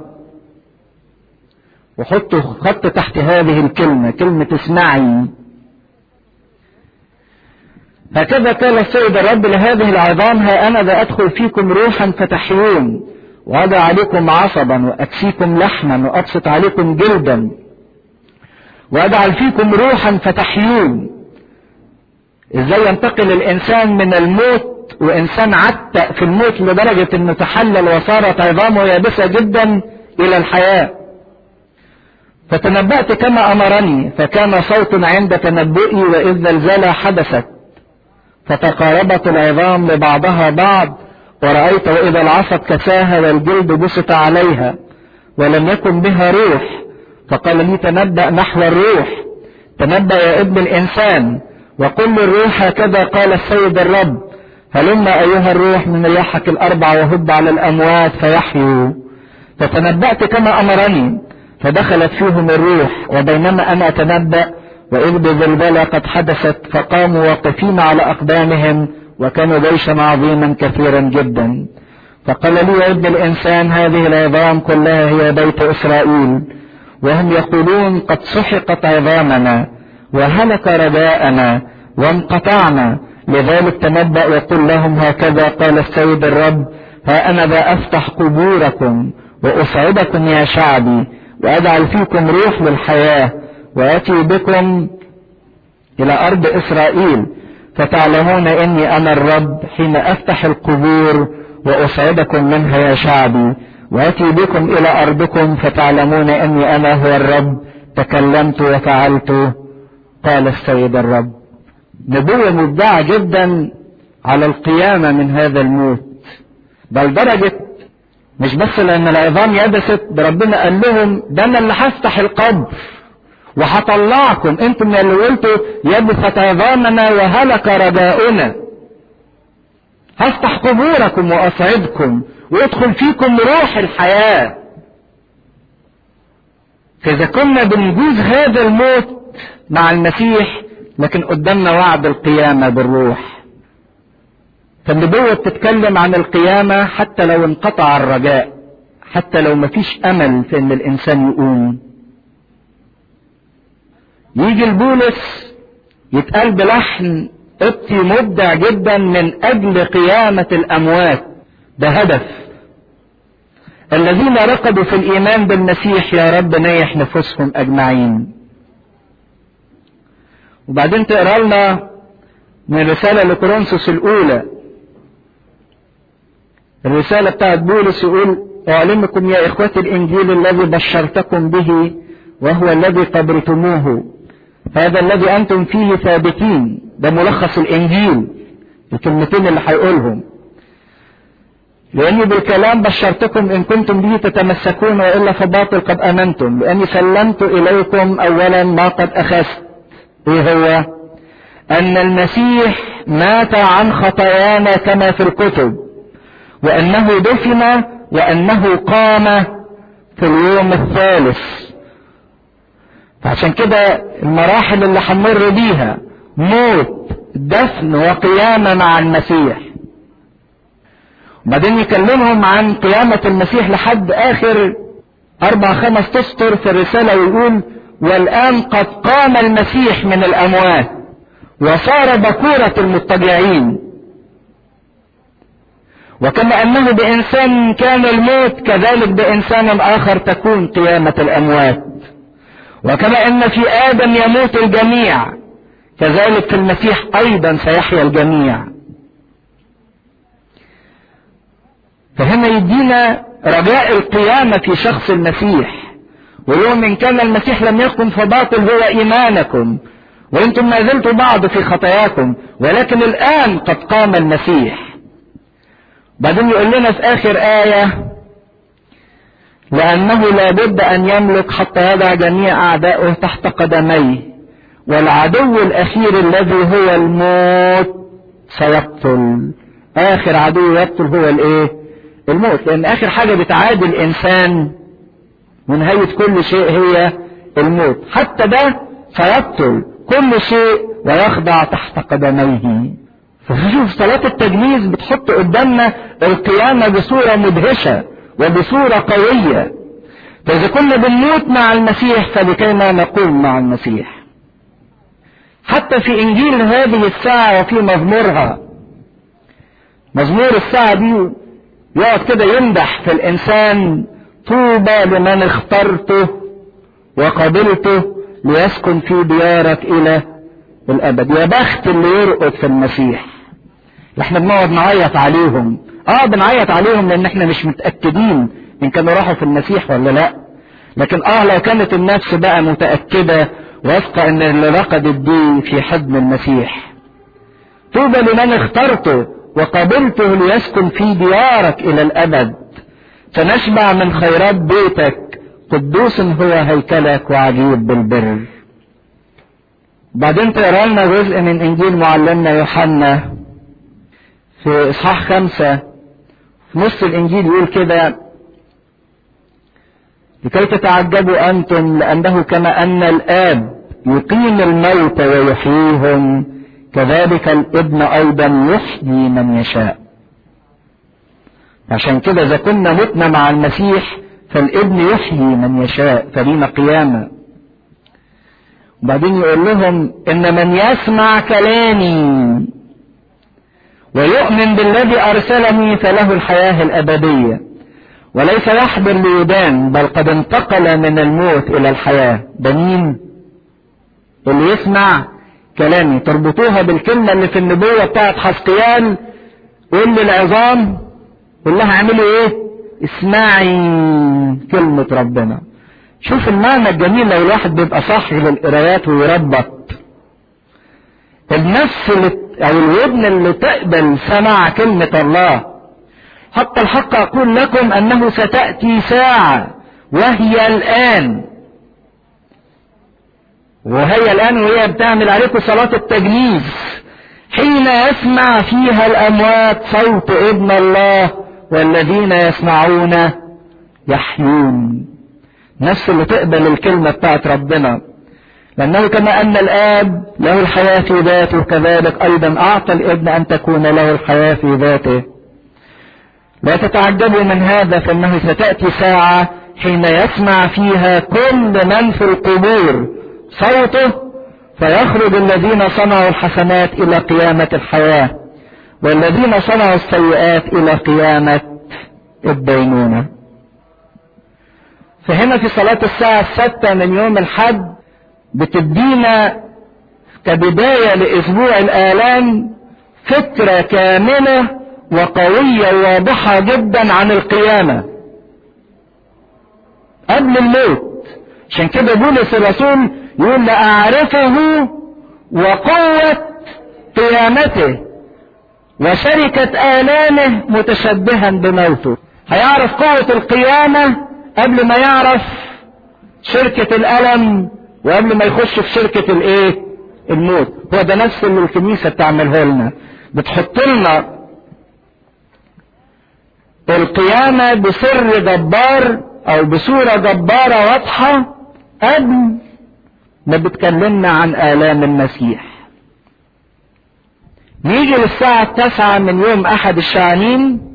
S1: وحطوا خط تحت هذه الكلمة كلمة اسمعي هكذا قال السيد الرب لهذه العظام ها أنا ذا أدخل فيكم روحا فتحيون وأضع عليكم عصبا وأكسيكم لحما وأبسط عليكم جلدا وأجعل فيكم روحا فتحيون ازاي ينتقل الانسان من الموت وانسان عتق في الموت لدرجة انه تحلل وصارت عظامه يابسة جدا الى الحياة فتنبأت كما امرني فكان صوت عند تنبؤي واذ زلزلة حدثت فتقاربت العظام لبعضها بعض ورأيت واذا العصب كساها والجلد بسط عليها ولم يكن بها روح فقال لي تنبأ نحو الروح تنبأ يا ابن الانسان وقل الروح هكذا قال السيد الرب هلما أيها الروح من رياحك الأربع وهب على الأموات فيحيوا فتنبأت كما أمرني فدخلت فيهم الروح وبينما أنا أتنبأ وإذ بزلزلة قد حدثت فقاموا واقفين على أقدامهم وكانوا جيشا عظيما كثيرا جدا فقال لي يا ابن الإنسان هذه العظام كلها هي بيت إسرائيل وهم يقولون قد سحقت عظامنا وهلك رجاءنا وانقطعنا لذلك تنبأ وقل لهم هكذا قال السيد الرب ها أنا ذا أفتح قبوركم وأصعدكم يا شعبي وأجعل فيكم روح للحياة وأتي بكم إلى أرض إسرائيل فتعلمون إني أنا الرب حين أفتح القبور وأصعدكم منها يا شعبي وأتي بكم إلى أرضكم فتعلمون إني أنا هو الرب تكلمت وفعلت قال السيد الرب نبوة مبدعة جدا على القيامة من هذا الموت بل درجة مش بس لأن العظام يبست ده ربنا قال لهم ده أنا اللي هفتح القبر وهطلعكم انتم اللي قلتوا يبست عظامنا وهلك رجاؤنا هفتح قبوركم وأصعدكم ويدخل فيكم روح الحياة فإذا كنا بنجوز هذا الموت مع المسيح لكن قدامنا وعد القيامة بالروح فالنبوة بتتكلم عن القيامة حتى لو انقطع الرجاء حتى لو مفيش أمل في إن الإنسان يقوم يجي البولس يتقال بلحن قبطي مبدع جدا من أجل قيامة الأموات ده هدف الذين رقدوا في الإيمان بالمسيح يا رب نيح نفوسهم أجمعين وبعدين تقرا لنا من رسالة لكورنثوس الأولى الرسالة بتاعت بولس يقول أعلمكم يا إخوتي الإنجيل الذي بشرتكم به وهو الذي قبرتموه هذا الذي أنتم فيه ثابتين ده ملخص الإنجيل الكلمتين اللي هيقولهم لأني بالكلام بشرتكم إن كنتم به تتمسكون وإلا فباطل قد أمنتم لأني سلمت إليكم أولا ما قد أخذت ايه هو ان المسيح مات عن خطايانا كما في الكتب وانه دفن وانه قام في اليوم الثالث فعشان كده المراحل اللي هنمر بيها موت دفن وقيامة مع المسيح وبعدين يكلمهم عن قيامة المسيح لحد اخر اربع خمس تسطر في الرسالة ويقول والآن قد قام المسيح من الأموات وصار بكورة المضطجعين وكما أنه بإنسان كان الموت كذلك بإنسان آخر تكون قيامة الأموات وكما أن في آدم يموت الجميع كذلك في المسيح أيضا سيحيا الجميع فهنا يدينا رجاء القيامة في شخص المسيح ويوم إن كان المسيح لم يقم فباطل هو إيمانكم وأنتم ما زلتوا بعض في خطاياكم ولكن الآن قد قام المسيح بعدين يقول لنا في آخر آية لأنه لابد أن يملك حتى يضع جميع أعدائه تحت قدميه والعدو الأخير الذي هو الموت سيقتل آخر عدو يقتل هو الإيه؟ الموت لان اخر حاجة بتعادي الانسان ونهاية كل شيء هي الموت حتى ده سيبطل كل شيء ويخضع تحت قدميه فشوف صلاة التجهيز بتحط قدامنا القيامة بصورة مدهشة وبصورة قوية فإذا كنا بنموت مع المسيح فلكيما نقوم مع المسيح حتى في إنجيل هذه الساعة وفي مزمورها مزمور الساعة دي يقعد كده يمدح في الإنسان طوبى لمن اخترته وقبلته ليسكن في ديارك إلى الأبد يا بخت اللي يرقد في المسيح احنا بنقعد نعيط عليهم اه بنعيط عليهم لان احنا مش متأكدين ان كانوا راحوا في المسيح ولا لا لكن اه لو كانت النفس بقى متأكدة واثقة ان اللي رقدت دي في حضن المسيح طوبى لمن اخترته وقبلته ليسكن في ديارك الى الابد فنشبع من خيرات بيتك قدوس هو هيكلك وعجيب بالبر بعدين تقرا لنا جزء من انجيل معلمنا يوحنا في اصحاح خمسة في نص الانجيل يقول كده لكي تتعجبوا انتم لانه كما ان الاب يقيم الموت ويحييهم كذلك الابن ايضا يحيي من يشاء عشان كده اذا كنا متنا مع المسيح فالابن يحيي من يشاء فلينا قيامه وبعدين يقول لهم ان من يسمع كلامي ويؤمن بالذي ارسلني فله الحياه الابديه وليس يحضر ليدان بل قد انتقل من الموت الى الحياه ده مين اللي يسمع كلامي تربطوها بالكلمه اللي في النبوه بتاعت حسقيال قول للعظام قول لها اعملي ايه اسمعي كلمه ربنا شوف المعنى الجميل لو الواحد بيبقى صاحي للقرايات ويربط النفس اللي او الودن اللي تقبل سماع كلمة الله حتى الحق اقول لكم انه ستأتي ساعة وهي الان وهي الان وهي بتعمل عليكم صلاة التجنيز حين يسمع فيها الاموات صوت ابن الله والذين يسمعون يحيون نفس اللي تقبل الكلمة بتاعت ربنا لأنه كما أن الآب له الحياة في ذاته كذلك أيضا أعطى الابن أن تكون له الحياة في ذاته لا تتعجبوا من هذا فإنه ستأتي ساعة حين يسمع فيها كل من في القبور صوته فيخرج الذين صنعوا الحسنات إلى قيامة الحياة والذين صنعوا السيئات إلى قيامة الدينونة فهنا في صلاة الساعة الستة من يوم الحد بتدينا كبداية لأسبوع الآلام فكرة كاملة وقوية واضحة جدا عن القيامة قبل الموت عشان كده بولس الرسول يقول لأعرفه وقوة قيامته وشركة آلامه متشبها بموته هيعرف قوة القيامة قبل ما يعرف شركة الألم وقبل ما يخش في شركة الايه الموت هو ده نفس اللي الكنيسة بتعمله لنا بتحط لنا القيامة بسر جبار او بصورة جبارة واضحة قبل ما بتكلمنا عن آلام المسيح نيجي للساعة التاسعة من يوم أحد الشعانين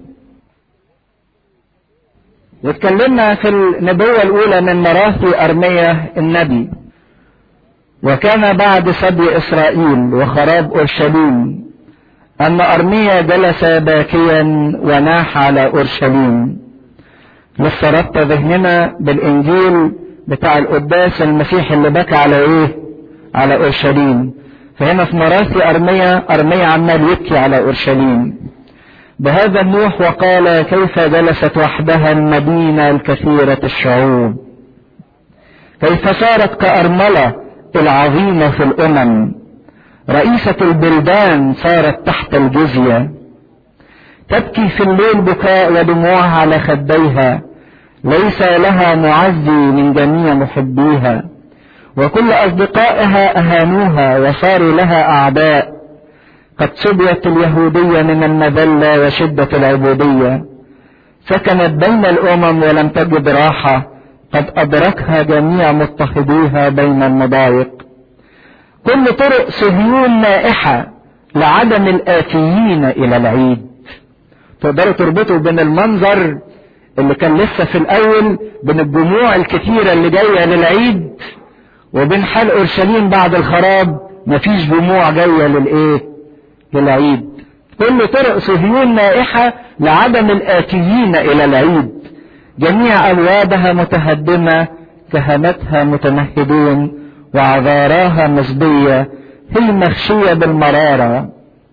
S1: واتكلمنا في النبوة الأولى من مراثي أرمية النبي وكان بعد سبي إسرائيل وخراب أورشليم أن أرميا جلس باكيا وناح على أورشليم لسه ربط ذهننا بالإنجيل بتاع القداس المسيح اللي بكى على إيه؟ على أورشليم فهنا في مراثي أرميا أرميا عمال يبكي على أورشليم بهذا النوح وقال كيف جلست وحدها المدينة الكثيرة الشعوب كيف صارت كأرملة العظيمة في الأمم رئيسة البلدان صارت تحت الجزية تبكي في الليل بكاء ودموعها على خديها ليس لها معزي من جميع محبيها وكل أصدقائها أهانوها وصاروا لها أعداء قد سبيت اليهودية من المذلة وشدة العبودية سكنت بين الامم ولم تجد راحة قد ادركها جميع مضطهديها بين المضايق كل طرق صهيون نائحة لعدم الآتيين إلى العيد تقدروا تربطوا بين المنظر اللي كان لسه في الأول بين الجموع الكثيرة اللي جاية للعيد وبين حال أورشليم بعد الخراب مفيش جموع جاية للإيه؟ للعيد كل طرق صهيون نائحة لعدم الآتيين إلى العيد جميع أبوابها متهدمة كهنتها متمهدون وعذاراها مسبية هي مخشية بالمرارة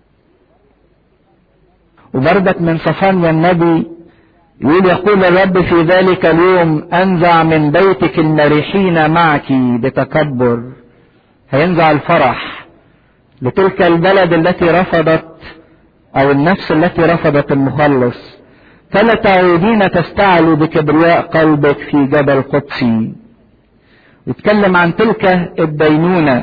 S1: وبردك من صفانيا النبي يقول يقول الرب في ذلك اليوم انزع من بيتك المريحين معك بتكبر هينزع الفرح لتلك البلد التي رفضت او النفس التي رفضت المخلص فلا تعودين تستعلوا بكبرياء قلبك في جبل قدسي يتكلم عن تلك الدينونه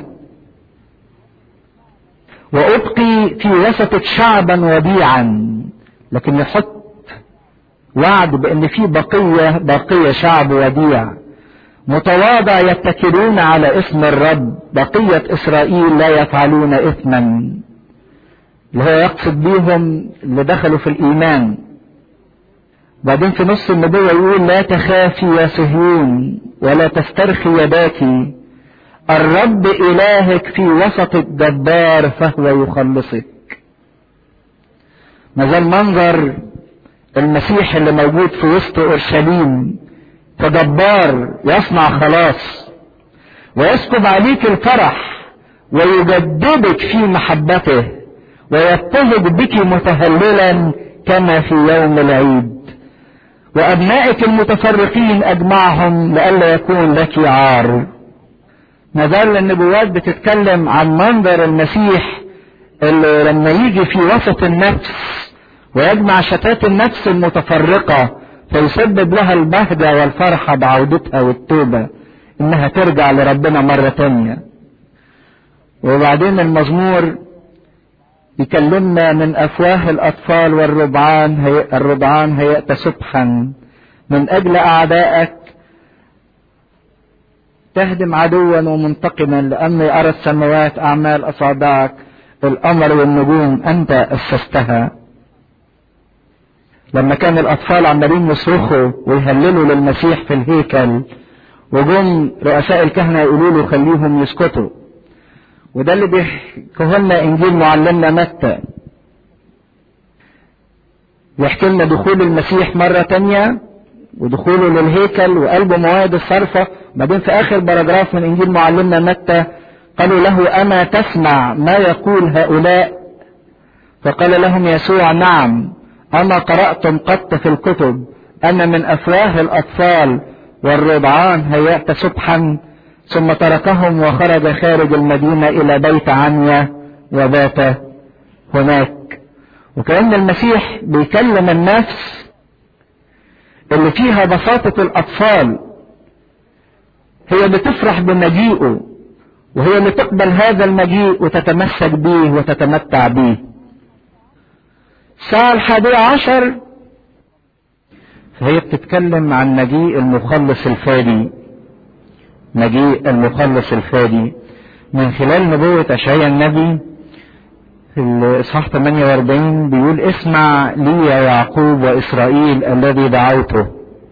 S1: وابقي في وسطك شعبا وديعا لكن يحط وعد بان في بقيه بقيه شعب وديع متواضع يتكلون على اسم الرب بقيه اسرائيل لا يفعلون اثما اللي هو يقصد بيهم اللي دخلوا في الايمان بعدين في نص النبوة يقول لا تخافي يا صهيون ولا تسترخي يداك الرب إلهك في وسط الجبار فهو يخلصك ما زال منظر المسيح اللي موجود في وسط أورشليم كجبار يصنع خلاص ويسكب عليك الفرح ويجددك في محبته ويبتهج بك متهللا كما في يوم العيد وأبنائك المتفرقين أجمعهم لئلا يكون لك عار ما زال النبوات بتتكلم عن منظر المسيح اللي لما يجي في وسط النفس ويجمع شتات النفس المتفرقة فيسبب لها البهجة والفرحة بعودتها والتوبة انها ترجع لربنا مرة تانية وبعدين المزمور يكلمنا من افواه الاطفال والرضعان هي الرضعان هيأت سبحا من اجل اعدائك تهدم عدوا ومنتقما لاني ارى السماوات اعمال اصابعك القمر والنجوم انت اسستها لما كان الاطفال عمالين يصرخوا ويهللوا للمسيح في الهيكل وجم رؤساء الكهنه يقولوا له خليهم يسكتوا وده اللي بيحكيه لنا انجيل معلمنا متى يحكي لنا دخول المسيح مرة تانية ودخوله للهيكل وقلبه مواد الصرفة بعدين في آخر باراجراف من إنجيل معلمنا متى قالوا له أما تسمع ما يقول هؤلاء فقال لهم يسوع نعم أما قرأتم قط في الكتب أن من أفواه الأطفال والرضعان هيأت سبحا ثم تركهم وخرج خارج المدينة إلى بيت عنيا وبات هناك وكأن المسيح بيكلم النفس اللي فيها بساطة الأطفال هي بتفرح بمجيئه وهي اللي تقبل هذا المجيء وتتمسك به وتتمتع به الساعة الحادية عشر فهي بتتكلم عن مجيء المخلص الفادي مجيء المخلص الفادي من خلال نبوة أشعياء النبي في الإصحاح 48 بيقول اسمع لي يا يعقوب وإسرائيل الذي دعوته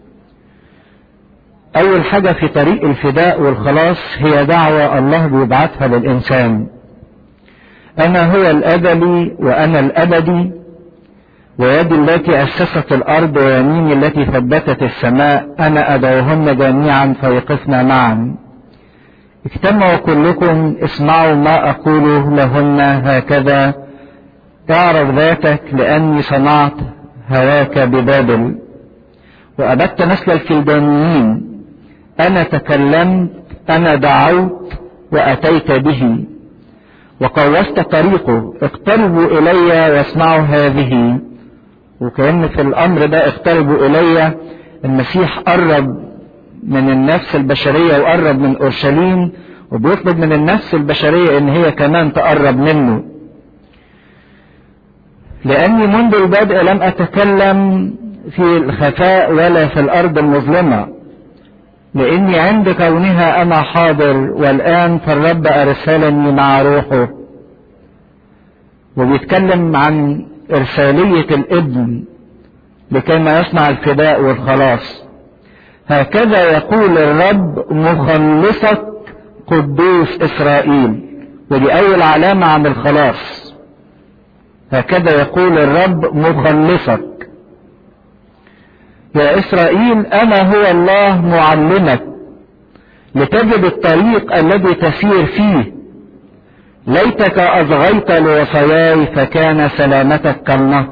S1: أول حاجة في طريق الفداء والخلاص هي دعوة الله بيبعثها للإنسان أنا هو الأزلي وأنا الأبدي ويدي التي أسست الأرض ويميني التي ثبتت السماء أنا أدعوهن جميعا فيقفن معا اجتمعوا كلكم اسمعوا ما أقوله لهن هكذا اعرف ذاتك لأني صنعت هواك ببابل وأبدت نسل الكلدانيين أنا تكلمت أنا دعوت وأتيت به وقوست طريقه اقتربوا إلي واسمعوا هذه وكأن في الأمر ده اقتربوا إلي المسيح قرب من النفس البشرية وقرب من أورشليم وبيطلب من النفس البشرية إن هي كمان تقرب منه لأني منذ البدء لم أتكلم في الخفاء ولا في الأرض المظلمة لإني عند كونها أنا حاضر والآن فالرب أرسلني مع روحه وبيتكلم عن إرسالية الابن لكي ما يصنع الفداء والخلاص هكذا يقول الرب مخلصك قدوس إسرائيل ودي أول علامة عن الخلاص هكذا يقول الرب مخلصك يا إسرائيل أنا هو الله معلمك لتجد الطريق الذي تسير فيه ليتك أصغيت لوصاياي فكان سلامتك كالنهر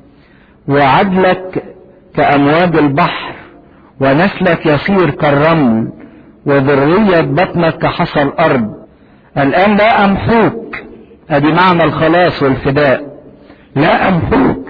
S1: وعدلك كأمواج البحر ونسلك يصير كالرمل وذرية بطنك كحصى الأرض الآن لا أمحوك أدي معنى الخلاص والفداء لا أمحوك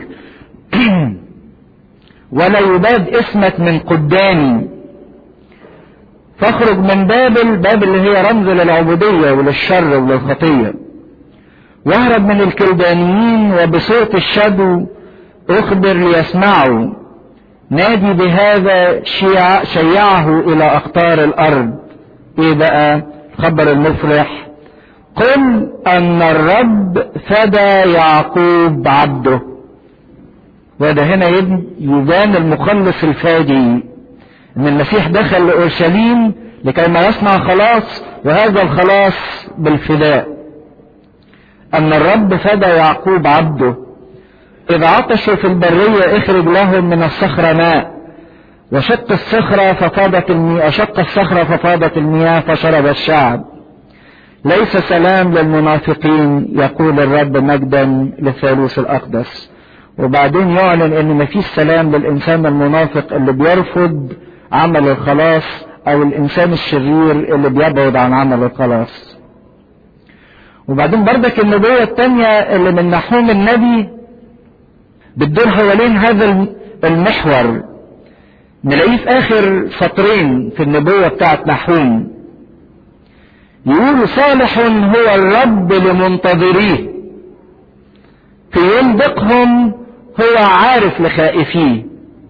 S1: ولا يباد اسمك من قدامي فاخرج من بابل بابل اللي هي رمز للعبودية وللشر وللخطية واهرب من الكلدانيين وبصوت الشدو اخبر ليسمعوا نادي بهذا شيع شيعه الى اقطار الارض ايه بقى الخبر المفرح قل ان الرب فدى يعقوب عبده وده هنا يبان المخلص الفادي ان المسيح دخل لاورشليم لكي ما يصنع خلاص وهذا الخلاص بالفداء ان الرب فدى يعقوب عبده اذ عطشوا في البرية اخرج لهم من الصخرة ماء وشق الصخرة ففاضت المياه شق الصخرة ففاضت المياه فشرب الشعب ليس سلام للمنافقين يقول الرب مجدا للثالوث الاقدس وبعدين يعلن ان مفيش سلام للانسان المنافق اللي بيرفض عمل الخلاص او الانسان الشرير اللي بيبعد عن عمل الخلاص وبعدين بردك النبوة التانية اللي من نحوم النبي بتدور حوالين هذا المحور نلاقيه في اخر سطرين في النبوة بتاعت نحوم يقول صالح هو الرب لمنتظريه في يوم ضيقهم هو عارف لخائفيه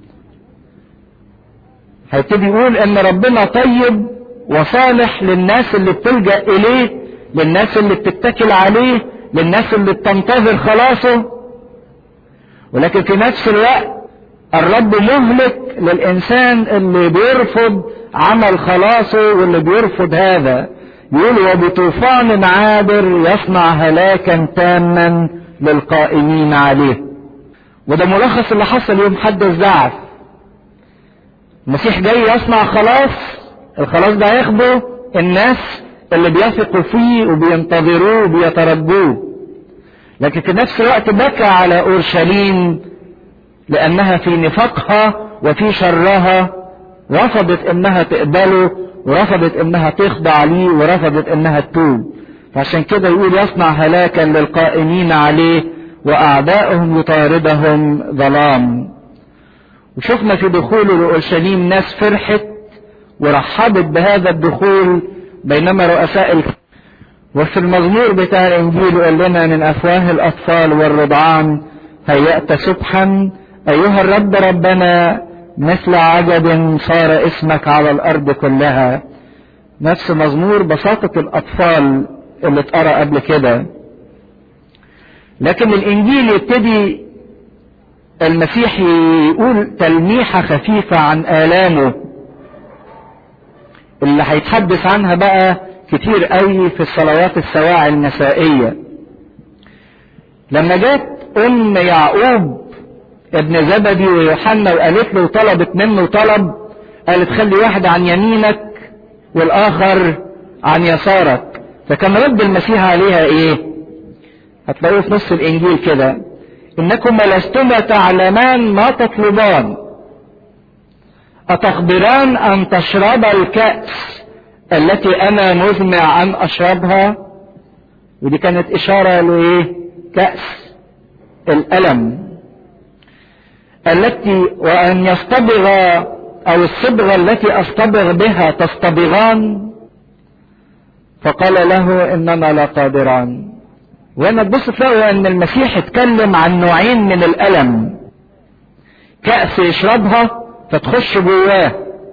S1: هيبتدي يقول ان ربنا طيب وصالح للناس اللي بتلجأ اليه للناس اللي بتتكل عليه للناس اللي بتنتظر خلاصه ولكن في نفس الوقت الرب مهلك للانسان اللي بيرفض عمل خلاصه واللي بيرفض هذا يقول وبطوفان عابر يصنع هلاكا تاما للقائمين عليه وده ملخص اللي حصل يوم حد الزعف المسيح جاي يصنع خلاص الخلاص ده هياخده الناس اللي بيثقوا فيه وبينتظروه وبيترجوه لكن في نفس الوقت بكى على اورشليم لانها في نفاقها وفي شرها رفضت انها تقبله ورفضت انها تخضع ليه ورفضت انها تتوب فعشان كده يقول يصنع هلاكا للقائمين عليه واعدائهم يطاردهم ظلام وشفنا في دخوله لاورشليم ناس فرحت ورحبت بهذا الدخول بينما رؤساء ال... وفي المزمور بتاع الانجيل قال لنا من افواه الاطفال والرضعان هيأت سبحا ايها الرب ربنا مثل عجب صار اسمك على الارض كلها نفس مزمور بساطة الاطفال اللي اتقرا قبل كده لكن الانجيل يبتدي المسيح يقول تلميحة خفيفة عن آلامه اللي هيتحدث عنها بقى كتير قوي في الصلوات السواعي المسائية لما جت أم يعقوب ابن زبدي ويوحنا وقالت له طلبت منه طلب قالت خلي واحد عن يمينك والآخر عن يسارك فكان رد المسيح عليها ايه هتلاقوه في نص الانجيل كده انكم لستما تعلمان ما تطلبان اتخبران ان تشرب الكأس التي انا مزمع ان اشربها ودي كانت اشارة لايه كأس الالم التي وان يصطبغ او الصبغة التي اصطبغ بها تصطبغان فقال له اننا لا قادران وهنا تبص تلاقوا ان المسيح اتكلم عن نوعين من الالم كأس يشربها فتخش جواه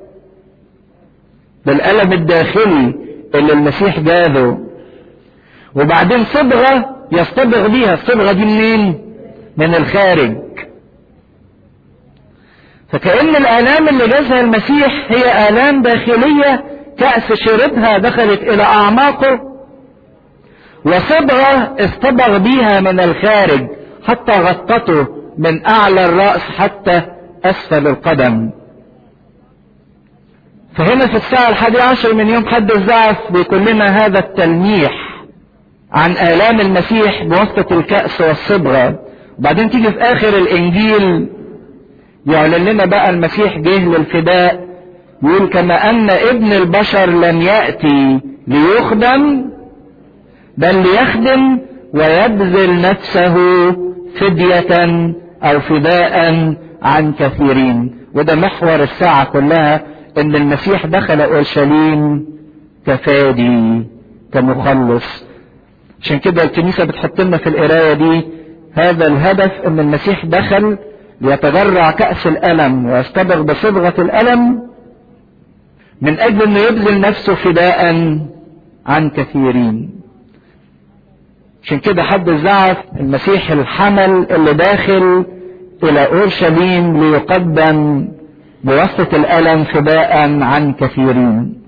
S1: بالألم الداخلي اللي المسيح جابه وبعدين صبغة يصطبغ بيها الصبغة دي منين من الخارج فكأن الآلام اللي جازها المسيح هي آلام داخلية كأس شربها دخلت إلى أعماقه وصبغة اصطبغ بيها من الخارج حتى غطته من أعلى الرأس حتى أسفل القدم فهنا في الساعة الحادي عشر من يوم حد الزعف بيكون لنا هذا التلميح عن آلام المسيح بواسطة الكأس والصبغة وبعدين تيجي في آخر الإنجيل يعلن لنا بقى المسيح جه للفداء يقول كما أن ابن البشر لم يأتي ليخدم بل ليخدم ويبذل نفسه فدية أو فداء عن كثيرين وده محور الساعة كلها ان المسيح دخل اورشليم كفادي كمخلص عشان كده الكنيسة بتحط لنا في القراية دي هذا الهدف ان المسيح دخل ليتجرع كأس الألم ويستبغ بصبغة الألم من أجل أنه يبذل نفسه فداء عن كثيرين عشان كده حد الزعف المسيح الحمل اللي داخل إلى أورشليم ليقدم بواسطة الألم فداء عن كثيرين